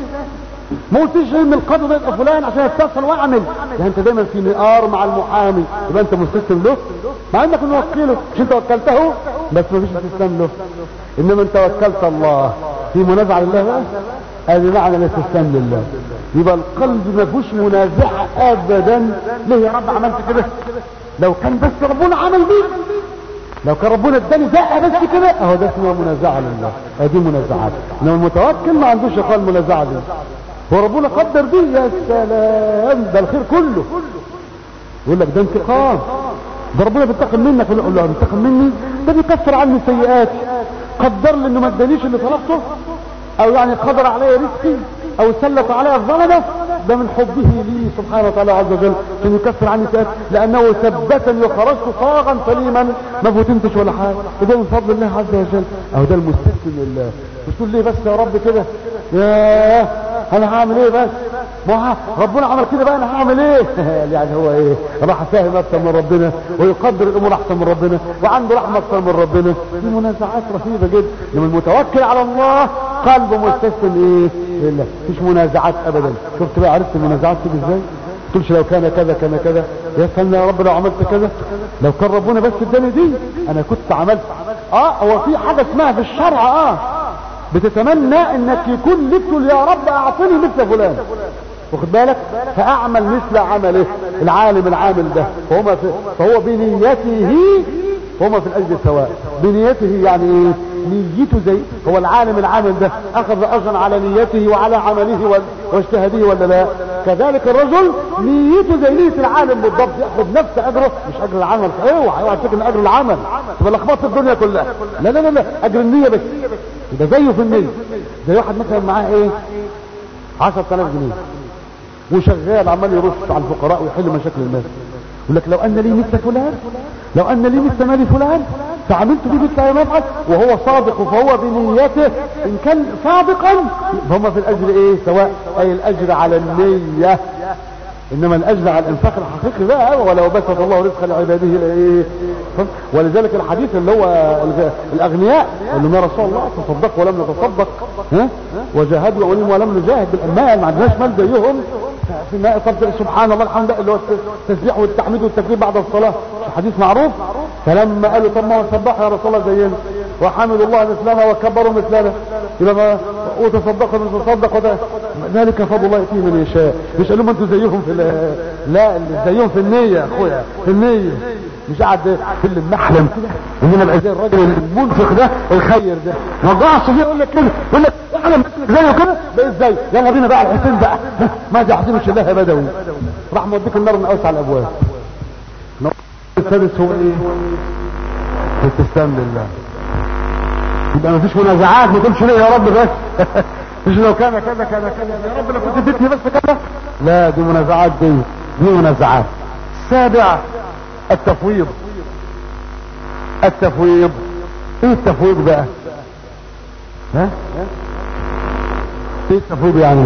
ما قلتش ان القاضي ده يبقى فلان عشان يتصل واعمل ده انت دايما في نقار مع المحامي يبقى انت مستسلم له مع انك موكله مش انت وكلته بس ما فيش استسلام له انما انت وكلت الله في منازعه لله بقى هذه معنى الاستسلام لله يبقى القلب ما فيهوش منازعه ابدا ليه يا رب عملت كده لو كان بس ربنا عمل دي لو كان ربنا اداني دقه بس كده اهو ده اسمه منازعه لله ادي منازعات انما المتوكل ما عندوش يقال منازعه دي هو ربنا قدر دي يا سلام ده الخير كله يقول لك ده انتقام ده ربنا بينتقم منك ولا يقول له بينتقم مني ده بيكفر عني سيئاتي قدر لي انه ما ادانيش اللي طلبته او يعني قدر علي رزقي او سلط علي الظلمه ده من حبه لي سبحانه وتعالى عز وجل ان يكفر عني سيئات لانه ثبتني وخرجت صاغا سليما ما فتنتش ولا حاجه وده من فضل الله عز وجل او ده المستسلم لله مش تقول ليه بس يا رب كده ياه انا هعمل ايه بس ما ربنا عمل كده بقى انا هعمل ايه يعني هو ايه راح فاهم اكتر من ربنا ويقدر الامور احسن من ربنا وعنده رحمه اكتر من ربنا في منازعات رهيبه جدا لما المتوكل على الله قلبه مستسلم ايه لله مفيش منازعات ابدا شفت بقى عرفت المنازعات تيجي ازاي تقولش لو كان كذا كان كذا يا سلام يا رب لو عملت كذا لو كان ربنا بس اداني دي انا كنت عملت اه هو في حاجه اسمها في الشرع اه بتتمنى انك يكون لك تقول يا رب اعطني مثل فلان واخد بالك فاعمل مثل عمله العالم العامل ده فهو في فهو بنيته هما في الاجر سواء بنيته يعني ايه نيته زي هو العالم العامل ده اخذ اجرا على نيته وعلى عمله واجتهاده ولا لا كذلك الرجل نيته زي نية العالم بالضبط ياخذ نفس اجره مش اجر العمل اوعى اوعى تفتكر ان اجر العمل تبقى لخبطت الدنيا كلها لا لا لا لا اجر النية بس يبقى زيه في النية زي واحد مثلا معاه ايه 10000 جنيه وشغال عمال يرش على الفقراء ويحل مشاكل الناس يقول لك لو ان لي مثل فلان لو ان لي مثل مال فلان فعملت به مثل ما يفعل وهو صادق فهو بنيته ان كان صادقا فهم في الاجر ايه سواء اي الاجر على النية انما الاجر على الانفاق الحقيقي بقى ولو بسط الله رزق لعباده ايه ولذلك الحديث اللي هو الاغنياء اللي ما رسول الله تصدق ولم نتصدق ها وجاهدوا ولم ولم نجاهد بالمال ما عندناش مال زيهم في ما سبحان الله الحمد لله اللي هو التسبيح والتحميد والتكبير بعد الصلاه حديث معروف فلما قالوا طب ما سبحوا يا رسول الله زينا وحمدوا الله مثلنا وكبروا مثلنا يبقى وتصدقوا نتصدق وده ذلك فضل الله يأتيه من يشاء مش قال لهم انتوا زيهم في لا اللي زيهم في النية يا اخويا في النية مش قاعد في اللي محلم اننا بقى زي الراجل المنفق ده الخير ده وضع الصغير يقول لك كده يقول لك احنا زيه كده بقى ازاي يلا بينا بقى الحسين بقى ما يحزنش الله يا بدوي راح موديك النار من اوسع الابواب السادس هو ايه الاستسلام لله يبقى ما فيش منازعات ما تقولش ليه يا رب بس مش لو كان كذا كذا كذا يا رب لو كنت اديتني بس كذا لا دي منازعات دي دي منازعات السابع التفويض التفويض ايه التفويض بقى ها ايه التفويض يعني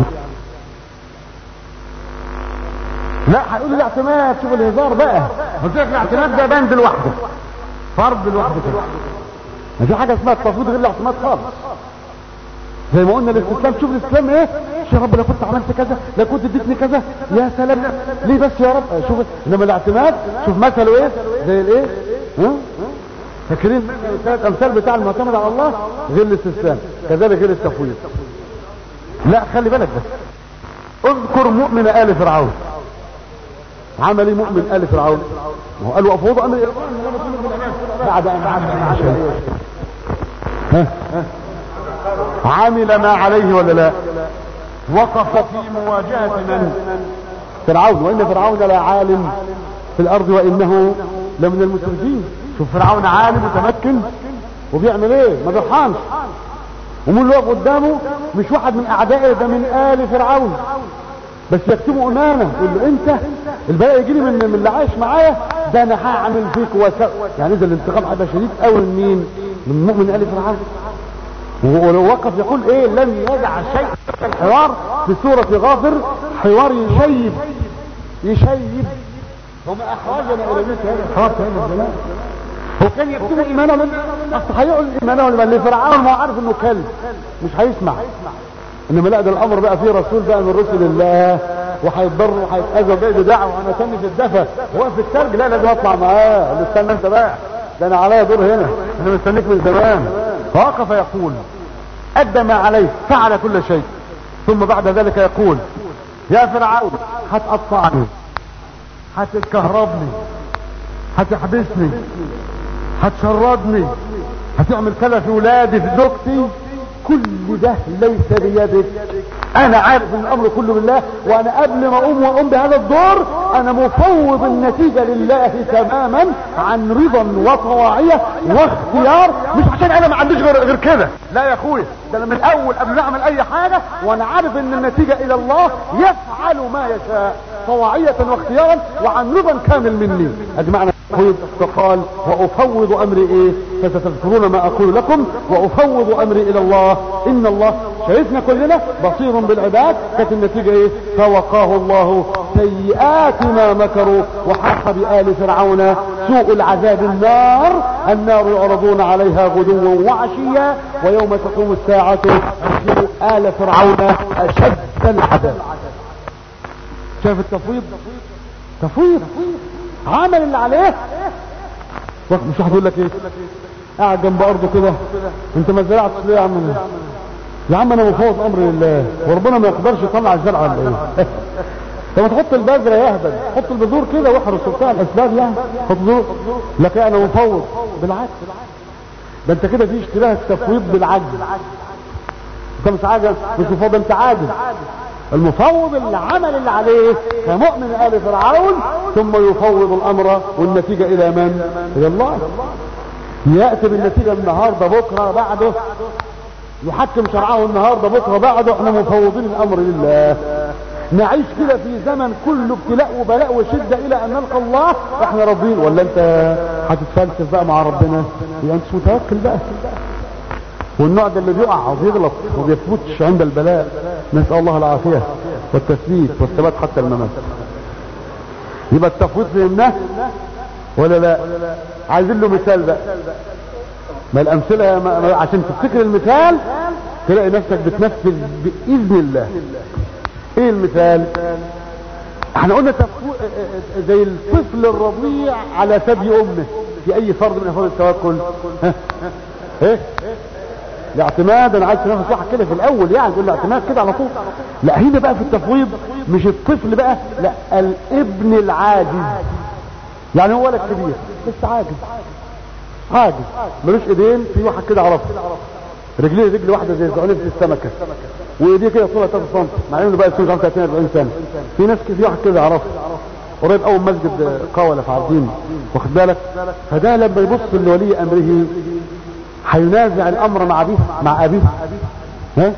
لا هيقول الاعتماد شوف الهزار بقى قلت لك الاعتماد ده بند لوحده فرض لوحده كده ما في حاجه اسمها التفويض غير الاعتماد خالص زي ما قلنا الاستسلام شوف الاسلام ايه يا رب لو كنت عملت كذا لو كنت اديتني كذا يا سلام ليه بس يا رب شوف انما الاعتماد شوف مثله ايه زي الايه ها فاكرين الثلاث امثال بتاع المعتمد على الله غير الاستسلام كذلك غير التفويض لا خلي بالك بس اذكر مؤمن ال فرعون عمل مؤمن آل فرعون ما هو قالوا أفوض أمر بعد أن عمل ها عمل ما عليه ولا لا وقف في مواجهة من فرعون وإن فرعون لا عالم في الأرض وإنه لمن المسرفين شوف فرعون عالم متمكن وبيعمل ايه ما بيرحمش ومين اللي واقف قدامه مش واحد من اعدائه ده من آل فرعون بس يكتبوا امانه يقول له انت البلاء يجي لي من من اللي عايش معايا ده انا هعمل فيك وسا يعني اذا الانتقام هيبقى شديد قوي من مين؟ من مؤمن ال فرعون ولو وقف يقول ايه لم يدع شيء الحوار في سورة غافر حوار يشيب يشيب هم احوجنا الى مثل هذا الحوار في هذا الزمان هو كان يكتبوا ايمانه من اصل هيقول ايمانه لمن لفرعون ما هو عارف انه كلب مش هيسمع انما لا ده الامر بقى فيه رسول بقى من رسل الله وهيتضر وهيتاذى وجاي له دعوه وانا تاني في الدفا واقف في الثلج لا لازم اطلع معاه قال له استنى انت بقى ده انا عليا دور هنا انا مستنيك من زمان فوقف يقول ادى ما عليه فعل كل شيء ثم بعد ذلك يقول يا فرعون هتقطعني هتكهربني هتحبسني هتشردني هتعمل كذا في ولادي في زوجتي كل ده ليس بيدك انا عارف ان الامر كله بالله وانا قبل ما اقوم واقوم بهذا الدور انا مفوض النتيجة لله تماما عن رضا وطواعية واختيار مش عشان انا ما عنديش غير, غير كده لا يا اخويا ده انا من الاول قبل ما اعمل اي حاجة وانا عارف ان النتيجة الى الله يفعل ما يشاء طواعية واختيارا وعن رضا كامل مني ادي معنى فقال وافوض امري ايه فستذكرون ما اقول لكم وافوض امري الى الله ان الله شايفنا كلنا بصير بالعباد كانت النتيجة ايه فوقاه الله سيئات ما مكروا وحاق بآل فرعون سوء العذاب النار النار يعرضون عليها غدوا وعشيا ويوم تقوم الساعة أشهد آل فرعون أشد العذاب شايف التفويض تفويض عمل اللي عليه مش واحد يقول لك ايه قاعد جنب ارضه كده انت ما زرعتش ليه يا عم يا عم انا مفوض امر لله وربنا ما يقدرش يطلع الزرع ولا ايه طب ما تحط البذره يهبل حط البذور كده واحرس وبتاع الاسباب يعني حط بذور لكن انا مفوض بالعكس ده انت كده في اشتباه التفويض بالعجز انت مش عاجز مش مفوض انت عاجز المفوض اللي عمل اللي عليه كمؤمن آل فرعون ثم يفوض الأمر والنتيجة إلى من؟ إلى الله يأتي بالنتيجة النهاردة بكرة بعده يحكم شرعه النهاردة بكرة بعده احنا مفوضين الأمر لله نعيش كده في زمن كله ابتلاء وبلاء وشدة إلى أن نلقى الله احنا راضيين ولا أنت هتتفلسف بقى مع ربنا يبقى أنت متوكل بقى والنوع ده اللي بيقع وبيغلط وما بيثبتش عند البلاء نسأل الله العافية والتثبيت والثبات حتى الممات يبقى التفويض فهمناه ولا لا عايزين له مثال بقى ما الامثله ما عشان تفتكر المثال تلاقي نفسك بتنفذ باذن الله ايه المثال احنا قلنا تفو... زي الطفل الرضيع على ثدي امه في اي فرض من افراد التوكل ها ايه الاعتماد انا عايز تنافس واحد كده في الاول يعني تقول الاعتماد كده على طول لا هنا بقى في التفويض مش الطفل بقى لا الابن العاجز يعني هو ولد كبير بس عاجز عاجز ملوش ايدين في واحد كده عرفه رجليه رجل واحده زي زعنفه السمكه وايديه كده طولها 3 سم مع انه بقى 35 40 سنه في ناس في واحد كده عرفه قريب اول مسجد قاوله في عابدين واخد بالك فده لما يبص لولي امره هينازع الامر مع ابيه مع ابيه ها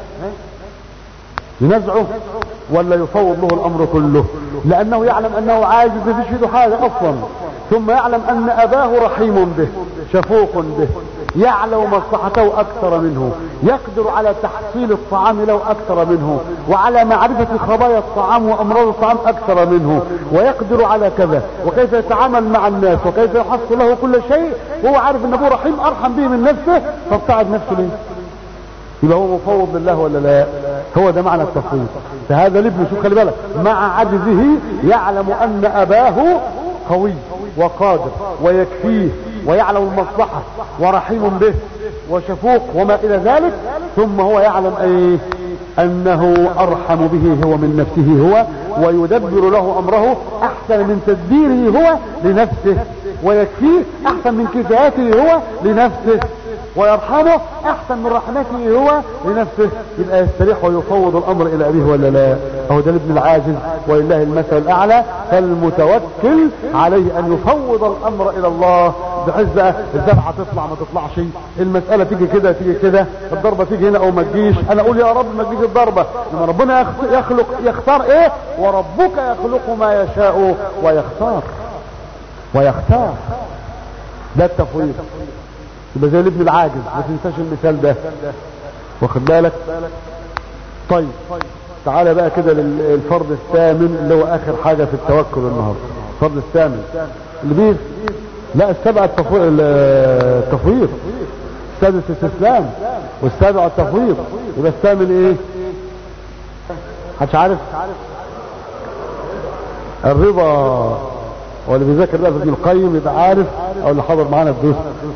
ينازعه ولا يفوض له الامر كله لانه يعلم انه عاجز مفيش في ايده حاجه اصلا ثم يعلم ان اباه رحيم به شفوق به يعلم مصلحته اكثر منه يقدر على تحصيل الطعام له اكثر منه وعلى معرفة خبايا الطعام وامراض الطعام اكثر منه ويقدر على كذا وكيف يتعامل مع الناس وكيف يحصل له كل شيء وهو عارف ان ابوه رحيم ارحم به من نفسه فابتعد نفسه ليه يبقى هو مفوض لله ولا لا هو ده معنى التفويض فهذا الابن شوف خلي بالك مع عجزه يعلم ان اباه قوي وقادر ويكفيه ويعلم المصلحة ورحيم به وشفوق وما الى ذلك ثم هو يعلم ايه انه ارحم به هو من نفسه هو ويدبر له امره احسن من تدبيره هو لنفسه ويكفيه احسن من كفايته هو لنفسه ويرحمه احسن من رحمته هو لنفسه يبقى يستريح ويفوض الامر الى ابيه ولا لا اهو ده الابن العاجز ولله المثل الاعلى فالمتوكل عليه ان يفوض الامر الى الله بحيث بقى الذبحه تطلع ما تطلعش المساله تيجي كده تيجي كده الضربه تيجي هنا او ما تجيش انا اقول يا رب ما تجيش الضربه لما ربنا يخلق يختار ايه وربك يخلق ما يشاء ويختار ويختار ده التفويض يبقى زي الابن العاجز ما تنساش المثال ده واخد بالك طيب تعالى بقى كده للفرض الثامن اللي هو اخر حاجة في التوكل النهاردة الفرض الثامن اللي بيه لا السبع التفويض السادس الاستسلام والسابع التفويض يبقى الثامن ايه محدش عارف الرضا واللي بيذاكر بقى في ابن القيم يبقى عارف او اللي حضر معانا الدروس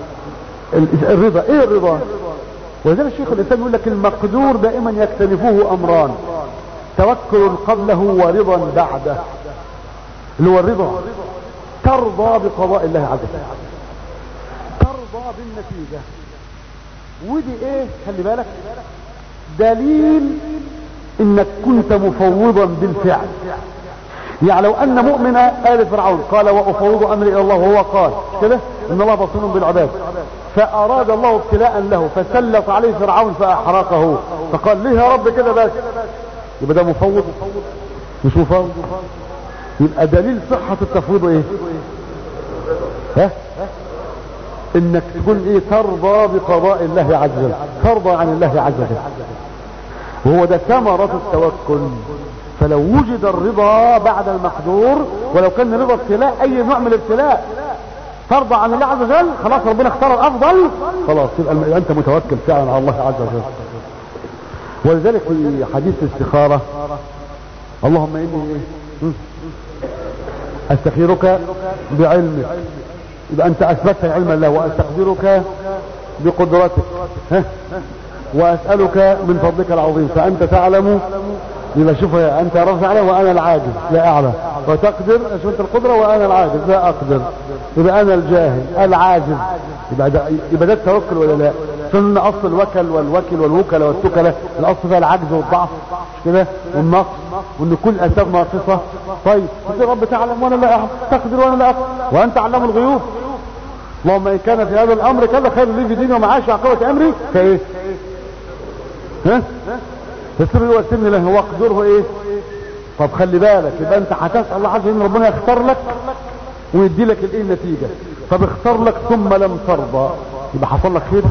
الرضا ايه الرضا ولذلك الشيخ الاسلام يقول لك المقدور دائما يكتنفوه امران توكل قبله ورضا بعده اللي هو الرضا ترضى بقضاء الله عز وجل ترضى بالنتيجة ودي ايه خلي بالك دليل انك كنت مفوضا بالفعل يعني لو ان مؤمن آل فرعون قال وافوض امري الى الله وهو قال كده ان الله بصير بالعباد فاراد الله ابتلاء له فسلط عليه فرعون فاحرقه فقال ليه يا رب كده بس يبقى ده مفوض مش مفوض يبقى دليل صحة التفويض ايه ها انك تكون ايه ترضى بقضاء الله عز وجل ترضى عن الله عز وجل وهو ده ثمرة التوكل فلو وجد الرضا بعد المقدور ولو كان رضا ابتلاء اي نوع من الابتلاء ترضى عن الله عز وجل خلاص ربنا اختار الافضل خلاص يبقى انت متوكل فعلا على الله عز وجل ولذلك في حديث الاستخارة اللهم اني ايه استخيرك بعلمك يبقى انت اثبتت علم الله واستقدرك بقدرتك ها واسألك من فضلك العظيم فانت تعلم يبقى شوف انت رفع عليه وانا العاجز لا اعلم وتقدر شو انت القدرة وانا العاجز لا اقدر يبقى انا الجاهل العاجز يبقى ده يبقى ده التوكل ولا لا سن اصل الوكل والوكل والوكل والتكلة الاصل فيها العجز والضعف مش كده والنقص وان كل اسباب ناقصة طيب يا رب تعلم وانا لا اعلم تقدر وانا لا اقدر وانت علام الغيوب اللهم ان كان في هذا الامر كذا خير لي في ديني ومعاشي عقبة امري فايه ها يسر له وسرني له واقدره ايه طب خلي بالك يبقى انت هتسال الله عز وجل ربنا يختار لك ويدي لك الايه النتيجه طب اختار لك ثم لم ترضى يبقى حصل لك خير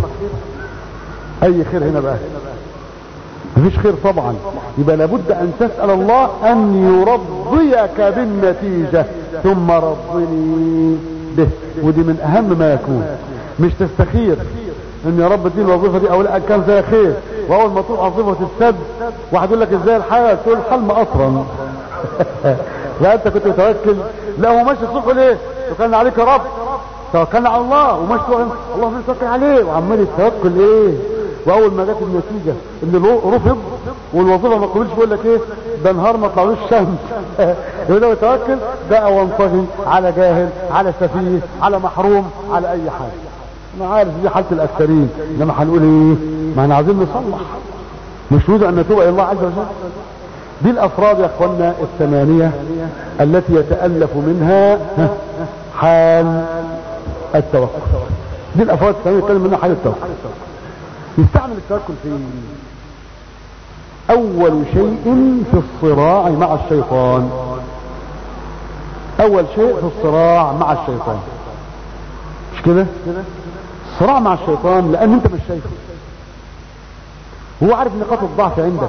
اي خير هنا بقى مفيش خير طبعا يبقى لابد ان تسال الله ان يرضيك بالنتيجه ثم رضني به ودي من اهم ما يكون مش تستخير ان يا رب اديني الوظيفه دي او لا كان فيها خير واول ما تروح وظيفه السد واحد يقول لك ازاي الحال تقول الحال مقطرا لا انت كنت متوكل لا هو ماشي الصبح ليه توكلنا عليك يا رب توكلنا على الله وماشي الله بنتوكل عليه وعمال التوكل ايه واول ما جت النتيجه ان رفض والوظيفه ما قبلش يقول لك ايه ده نهار ما طلعوش شمس يقول له توكل بقى وانطغي على جاهل على سفيه على محروم على اي حاجه انا عارف دي حالة الاكثرين انما هنقول ايه ما احنا عايزين نصلح مش نريد ان نتوب الى الله عز وجل دي الافراد يا اخوانا الثمانية التي يتألف منها حال التوكل دي الافراد الثمانية يتكلم منها حال التوكل يستعمل التوكل في اول شيء في الصراع مع الشيطان اول شيء في الصراع مع الشيطان مش كده صراع مع الشيطان لان انت مش شايفه هو عارف نقاط الضعف عندك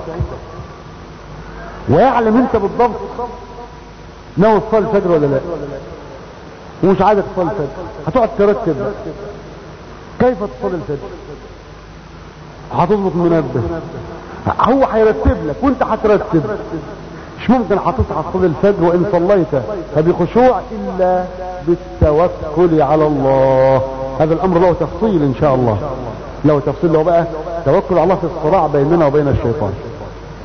ويعلم انت بالضبط ناوي تصلي الفجر ولا لا ومش عايزك تصلي الفجر هتقعد ترتب كيف تصلي الفجر هتظبط منبه هو هيرتب لك وانت هترتب مش ممكن هتصحى تصلي الفجر وان صليت فبخشوع الا بالتوكل على الله هذا الامر له تفصيل ان شاء الله له تفصيل له بقى توكل على الله في الصراع بيننا وبين الشيطان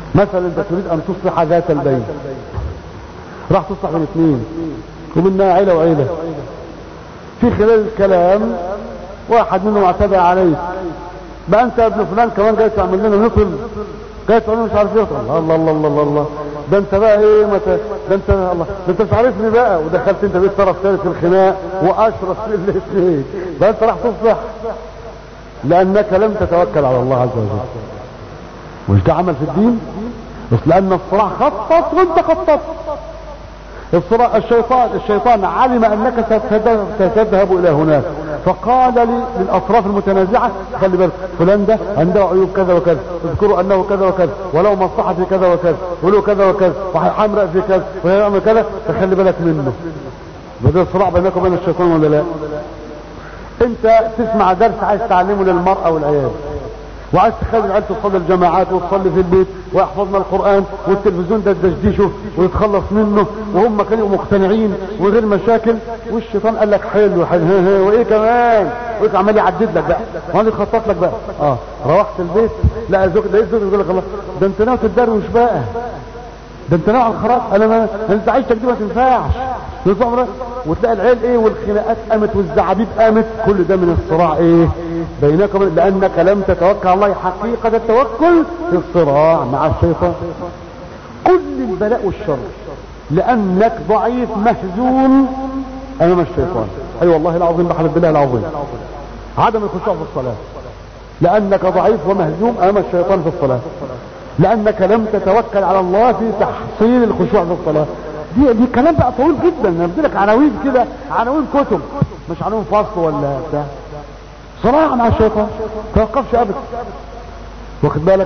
مثلا انت تريد ان تصلح ذات البين راح تصلح من اثنين ومنها عيلة وعيلة في خلال الكلام واحد منهم اعتدى عليك بقى انت يا ابن فلان كمان جاي تعمل لنا نطل جاي تعمل مش عارف ايه الله الله الله الله الله, الله. ده انت بقى ايه مت... ده انت الله ده انت مش عارفني بقى ودخلت انت بيت طرف ثالث في الخناق واشرف الاثنين بقى انت راح تصلح لانك لم تتوكل على الله عز وجل مش ده عمل في الدين بس لان الصراع خطط وانت خططت الصراع الشيطان الشيطان علم انك ستذهب الى هناك فقال لي للاطراف المتنازعه خلي بالك فلان ده عنده عيوب كذا وكذا اذكروا انه كذا وكذا ولو مصلحه في كذا وكذا ولو كذا وكذا وهيحمرق في كذا وهيعمل كذا فخلي بالك منه بدل الصراع بينك وبين الشيطان ولا لا انت تسمع درس عايز تعلمه للمرأة والعيال وعايز تخلي العيال تصلي الجماعات وتصلي في البيت ويحفظنا القرآن والتلفزيون ده تدشدشه ويتخلص منه وهم كانوا مقتنعين وغير مشاكل والشيطان قال لك حلو حلو ها ها وايه كمان وايه عمال يعدد لك بقى وعمال يخطط لك بقى اه روحت البيت لا زوج ده زوج يقول لك الله ده انت ناوي تتدروش بقى ده انت نوع الخراج انا ما انت عايشتك دي ما تنفعش وتلاقي العيل ايه والخناقات قامت والزعابيب قامت كل ده من الصراع ايه بينكم لانك لم تتوكل على الله حقيقة التوكل في الصراع مع الشيطان كل البلاء والشر لانك ضعيف مهزوم امام الشيطان اي أيوة والله العظيم بحلف بالله العظيم عدم الخشوع في الصلاة لانك ضعيف ومهزوم امام الشيطان في الصلاة لانك لم تتوكل على الله في تحصيل الخشوع في الصلاة دي دي كلام بقى طويل جدا انا بدي لك عناوين كده عناوين كتب مش عناوين فصل ولا بتاع صراع مع الشيطان توقفش ابدا واخد بالك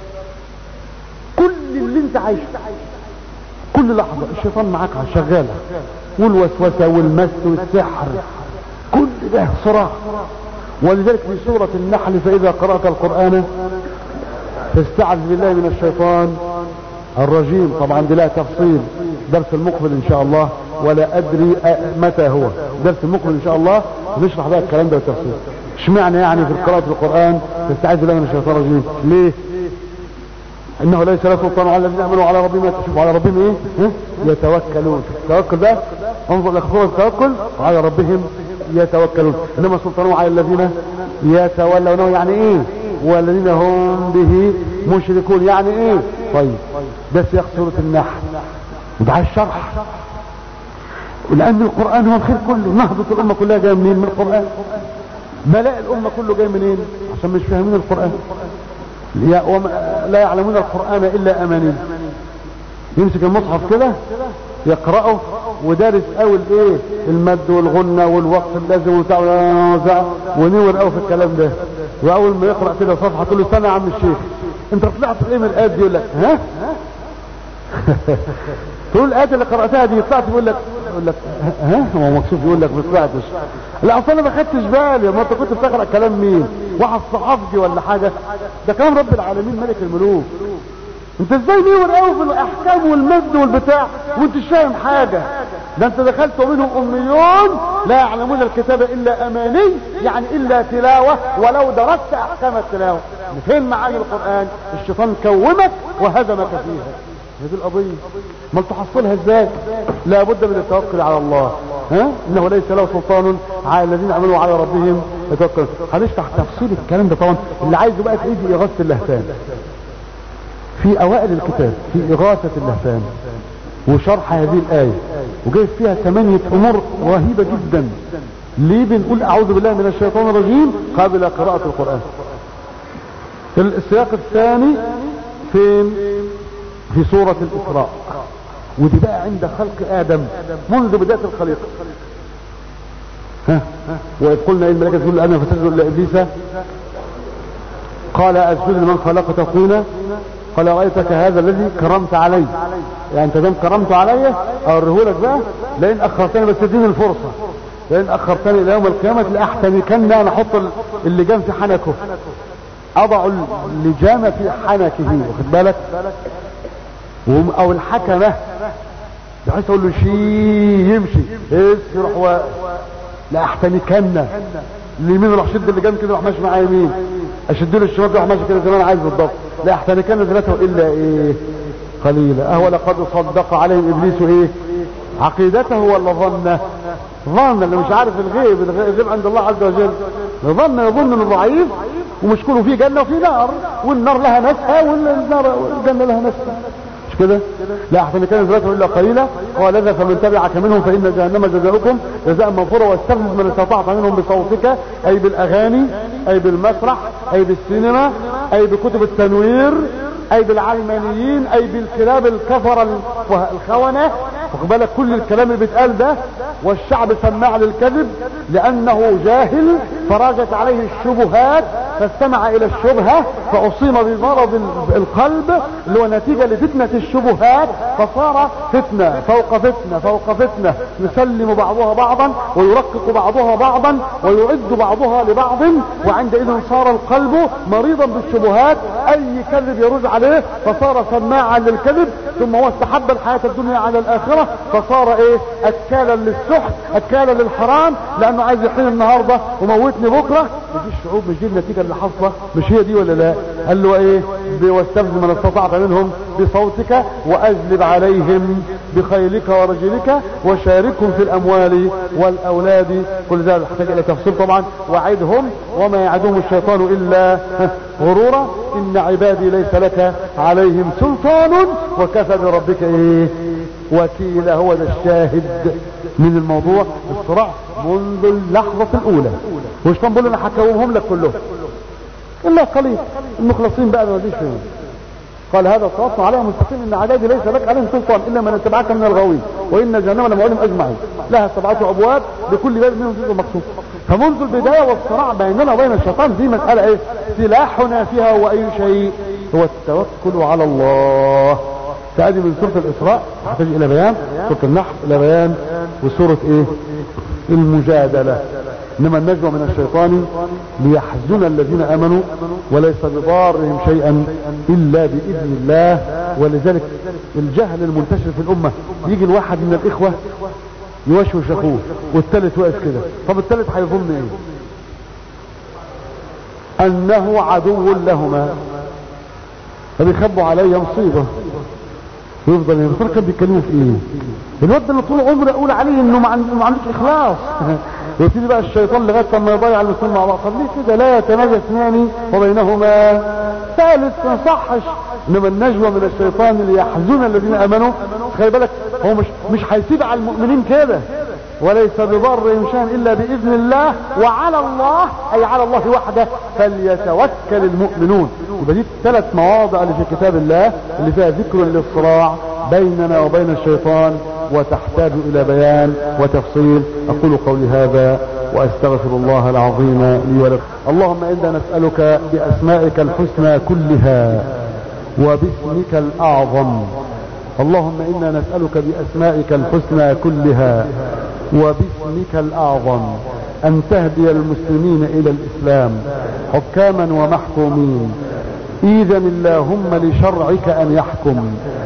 كل اللي انت عايشه كل لحظة الشيطان معاك شغال والوسوسة والمس والسحر كل ده صراع ولذلك في سورة النحل فإذا قرأت القرآن فاستعذ بالله من الشيطان الرجيم طبعا دي لها تفصيل درس المقبل ان شاء الله ولا ادري متى هو درس المقبل ان شاء الله نشرح بقى الكلام ده بالتفصيل اشمعنى يعني في قراءة القرآن تستعيذ بالله من الشيطان الرجيم ليه انه ليس له سلطان على الذين امنوا على ربهم يتشوفوا على ربهم ايه ها؟ يتوكلون التوكل ده انظر لخطوة التوكل على ربهم يتوكلون انما سلطانه على الذين يتولونه يعني ايه والذين هم به مشركون يعني ايه طيب ده سياق سورة النحل وده الشرح لان القرآن هو الخير كله نهضة الامة كلها جاية منين من القرآن بلاء الامة كله جاي منين عشان مش فاهمين القرآن لا يعلمون القرآن الا امانين يمسك المصحف كده يقرأه ودارس قوي الايه المد والغنة والوقف اللازم وبتاع ونور قوي في الكلام ده واول ما يقرأ كده صفحة تقول له استنى يا عم الشيخ انت طلعت ايه من الايات دي يقول لك ها تقول الايات اللي قرأتها دي طلعت يقول لك يقول لك ها هو مكسوف يقول لك ما طلعتش لا اصل انا ما خدتش بالي ما انت كنت بتقرا كلام مين واحد صحافي ولا حاجه ده كلام رب العالمين ملك الملوك انت ازاي نور قوي في الاحكام والمجد والبتاع وانت مش فاهم حاجه ده انت دخلت ومنهم اميون لا يعلمون الكتاب الا اماني يعني الا تلاوه ولو درست احكام التلاوه فين معاني القران الشيطان كومك وهزمك فيها هذه القضيه ما تحصلها ازاي لابد من التوكل على الله ها انه ليس له سلطان على الذين امنوا على ربهم يتوكلون هنشرح تفصيل الكلام ده طبعا اللي عايزه بقى تلاقيه في اغاثه اللهفان في اوائل الكتاب في اغاثة اللهفان وشرح هذه الاية وجايب فيها ثمانية امور رهيبة جدا ليه بنقول اعوذ بالله من الشيطان الرجيم قبل قراءة القرآن السياق الثاني فين في سورة الاسراء ودي بقى عند خلق ادم منذ بداية الخليقة ها واذ قلنا ايه الملائكة تقول انا فسجدوا لابليس قال اسجد لمن خلقت طينا قال رأيتك هذا الذي كرمت علي يعني انت دام كرمت علي اوريه لك بقى لان اخرتني بس اديني الفرصة لان اخرتني الى يوم القيامة لاحتمكن انا احط اللجام في حنكه اضع اللجام في حنكه واخد بالك او الحكمة بحيث اقول له شي يمشي بس يروح و... لا احتنكن اليمين راح شد اللي جنب كده راح ماشي معاه يمين اشد له الشمال راح ماشي كده زي ما انا عايز بالضبط لا احتنكن ذاته الا ايه قليلا اهو لقد صدق عليهم ابليس ايه عقيدته ولا ظنه ظن اللي مش عارف الغيب الغيب عند الله عز وجل ظن يظن انه ضعيف ومش كله فيه جنه وفيه نار والنار لها ناسها والنار والجنه لها ناسها مش كده لا احسن كان ذراته الا قليلا قال اذا فمن تبعك منهم فان جهنم جزاؤكم جزاء مغفورا واستغفر من استطعت منهم بصوتك اي بالاغاني اي بالمسرح اي بالسينما اي بكتب التنوير اي بالعلمانيين اي بالكلاب الكفر الخونة واخد بالك كل الكلام اللي بيتقال ده والشعب سماع للكذب لانه جاهل فراجت عليه الشبهات فاستمع الى الشبهة فاصيب بمرض القلب اللي هو نتيجة لفتنة الشبهات فصار فتنة فوق فتنة فوق فتنة يسلم بعضها بعضا ويرقق بعضها بعضا ويعد بعضها لبعض وعندئذ صار القلب مريضا بالشبهات اي كذب يرد عليه فصار سماعا للكذب ثم هو استحب الحياة الدنيا على الاخرة فصار ايه اكالا للسحت اكالا للحرام لانه عايز يحين النهاردة وموتني بكرة مش دي الشعوب مش دي النتيجة اللي حاصلة مش هي دي ولا لا قال له ايه واستفز من استطعت منهم بصوتك واجلب عليهم بخيلك ورجلك وشاركهم في الاموال والاولاد كل ذلك يحتاج الى تفصيل طبعا وعدهم وما يعدهم الشيطان الا غرورا ان عبادي ليس لك عليهم سلطان وكفى بربك ايه وكيل هو ده الشاهد من الموضوع الصراع منذ اللحظة الاولى والشيطان بيقول انا هكومهم لك كلهم الا قليل المخلصين بقى ما فيش فيهم قال هذا صراط عليها مستقيم ان عذابي ليس لك عليهم سلطان الا من اتبعك من الغاوين وان جهنم لموعدهم اجمعين لها سبعه ابواب لكل باب منهم جزء مقصود فمنذ البدايه والصراع بيننا وبين الشيطان دي مساله ايه سلاحنا فيها هو اي شيء هو التوكل على الله تأتي من سورة الإسراء تحتاج إلى بيان سورة النحل إلى بيان وسورة إيه المجادلة إنما النجوى من الشيطان ليحزن الذين آمنوا وليس بضارهم شيئا إلا بإذن الله ولذلك الجهل المنتشر في الأمة يجي الواحد من الإخوة يوشوش أخوه والثالث واقف كده طب الثالث هيظن إيه أنه عدو لهما فبيخبوا عليه مصيبة ويفضل يفضل كان بيتكلموا في ايه الواد اللي طول عمره اقول عليه انه ما عندوش اخلاص يبتدي بقى الشيطان لغايه ما يضيع المسلمين مع بعض طب ليه كده لا يتناجى اثنان وبينهما ثالث ما صحش انما النجوى من الشيطان ليحزن الذين امنوا خلي بالك هو مش مش هيسيب على المؤمنين كده وليس بضرهم شيئا الا باذن الله وعلى الله اي على الله وحده فليتوكل المؤمنون يبقى دي الثلاث مواضع اللي في كتاب الله اللي فيها ذكر للصراع بيننا وبين الشيطان وتحتاج الى بيان وتفصيل اقول قولي هذا واستغفر الله العظيم لي ولكم اللهم انا نسالك باسمائك الحسنى كلها وباسمك الاعظم اللهم انا نسالك باسمائك الحسنى كلها وباسمك الاعظم ان تهدي المسلمين الى الاسلام حكاما ومحكومين اذا اللهم لشرعك ان يحكم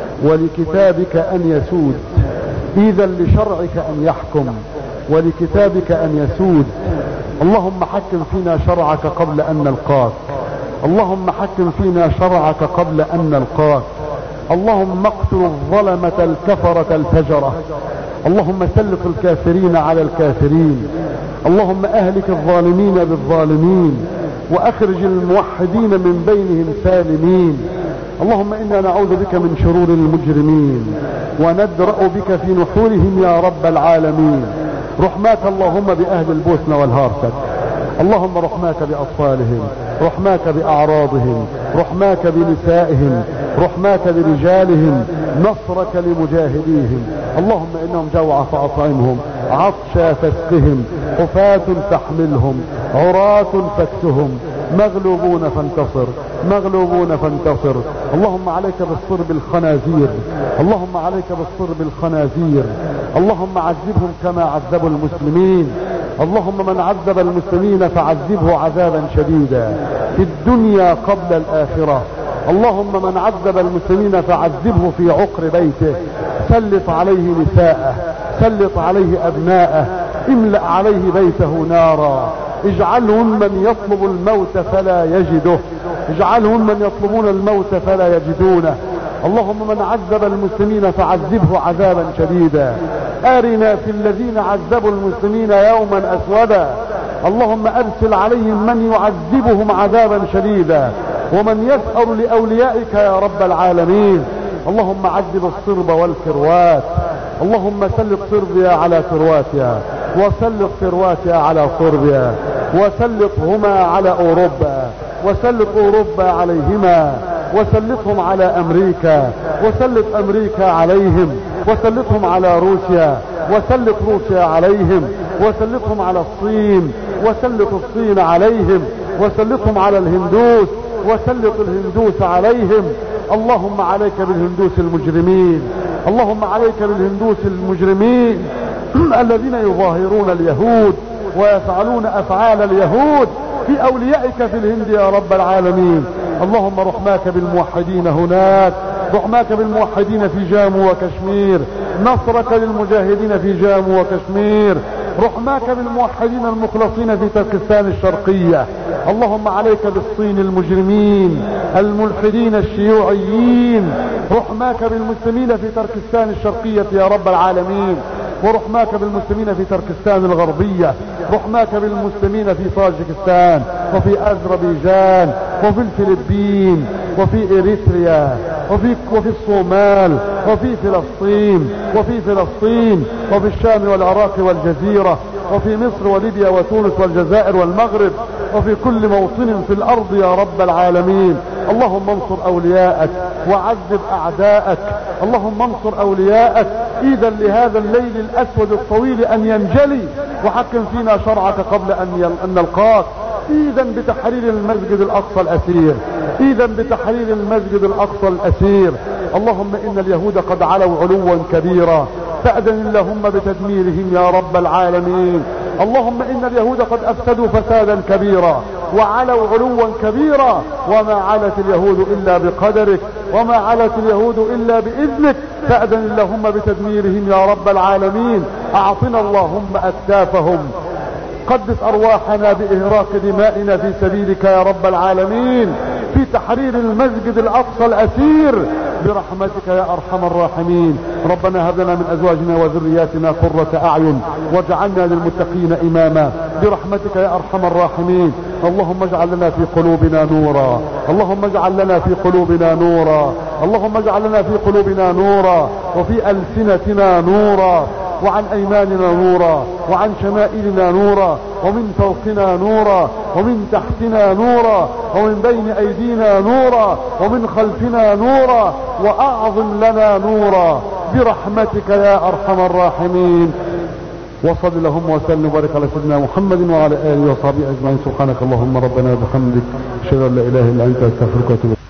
ولكتابك ان يسود اذا لشرعك ان يحكم ولكتابك ان يسود اللهم حكم فينا شرعك قبل ان نلقاك اللهم حكم فينا شرعك قبل ان نلقاك اللهم اقتل الظلمة الكفرة الفجرة اللهم سلط الكافرين على الكافرين اللهم اهلك الظالمين بالظالمين واخرج الموحدين من بينهم سالمين اللهم انا نعوذ بك من شرور المجرمين وندرأ بك في نحورهم يا رب العالمين رحماك اللهم باهل البوسنة والهارسك اللهم رحماك باطفالهم رحماك باعراضهم رحماك بنسائهم رحماك برجالهم نصرك لمجاهديهم اللهم انهم جوع فاطعمهم عطش فاسقهم حفاة فاحملهم عراة فاكسهم مغلوبون فانتصر مغلوبون فانتصر اللهم عليك بالصرب الخنازير اللهم عليك بالصرب الخنازير اللهم عذبهم كما عذبوا المسلمين اللهم من عذب المسلمين فعذبه عذابا شديدا في الدنيا قبل الاخره اللهم من عذب المسلمين فعذبه في عقر بيته سلط عليه نساءه سلط عليه ابناءه املأ عليه بيته نارا اجعله ممن يطلب الموت فلا يجده اجعله ممن يطلبون الموت فلا يجدونه اللهم من عذب المسلمين فعذبه عذابا شديدا ارنا في الذين عذبوا المسلمين يوما اسودا اللهم ارسل عليهم من يعذبهم عذابا شديدا ومن يسأل لأوليائك يا رب العالمين اللهم عذب الصرب والكروات اللهم سلط صربيا على كرواتيا وسلط كرواتيا على صربيا وسلطهما على اوروبا وسلط اوروبا عليهما وسلطهم على امريكا وسلط امريكا عليهم وسلطهم على روسيا وسلط روسيا عليهم وسلطهم على الصين وسلط الصين عليهم وسلطهم على الهندوس وسلط الهندوس عليهم اللهم عليك بالهندوس المجرمين اللهم عليك بالهندوس المجرمين الذين يظاهرون اليهود ويفعلون افعال اليهود في اوليائك في الهند يا رب العالمين اللهم رحماك بالموحدين هناك رحماك بالموحدين في جامو وكشمير نصرك للمجاهدين في جامو وكشمير رحماك بالموحدين المخلصين في تركستان الشرقية اللهم عليك بالصين المجرمين الملحدين الشيوعيين رحماك بالمسلمين في تركستان الشرقية يا رب العالمين ورحماك بالمسلمين في تركستان الغربية رحماك بالمسلمين في طاجكستان وفي أذربيجان وفي الفلبين وفي إريتريا وفي, وفي الصومال وفي فلسطين وفي فلسطين وفي الشام والعراق والجزيرة وفي مصر وليبيا وتونس والجزائر والمغرب وفي كل موطن في الأرض يا رب العالمين اللهم انصر أولياءك وعذب أعداءك اللهم انصر أولياءك إذا لهذا الليل الأسود الطويل أن ينجلي وحكم فينا شرعك قبل أن نلقاك إذا بتحرير المسجد الأقصى الأسير إذا بتحرير المسجد الأقصى الأسير اللهم إن اليهود قد علوا علوا كبيرا فأذن اللهم بتدميرهم يا رب العالمين اللهم إن اليهود قد أفسدوا فسادا كبيرا وعلوا علوا كبيرا وما علت اليهود إلا بقدرك وما علت اليهود إلا بإذنك فأذن اللهم بتدميرهم يا رب العالمين أعطنا اللهم أكتافهم قدس أرواحنا بإهراق دمائنا في سبيلك يا رب العالمين في تحرير المسجد الأقصى الأسير برحمتك يا أرحم الراحمين ربنا هب لنا من أزواجنا وذرياتنا قرة أعين واجعلنا للمتقين إماما برحمتك يا أرحم الراحمين اللهم اجعل لنا في قلوبنا نورا اللهم اجعل لنا في قلوبنا نورا اللهم اجعل لنا في قلوبنا نورا وفي ألسنتنا نورا وعن ايماننا نورا وعن شمائلنا نورا ومن فوقنا نورا ومن تحتنا نورا ومن بين ايدينا نورا ومن خلفنا نورا واعظم لنا نورا برحمتك يا ارحم الراحمين وصل اللهم وسلم وبارك على سيدنا محمد وعلى اله وصحبه اجمعين سبحانك اللهم ربنا وبحمدك اشهد ان لا اله الا انت استغفرك واتوب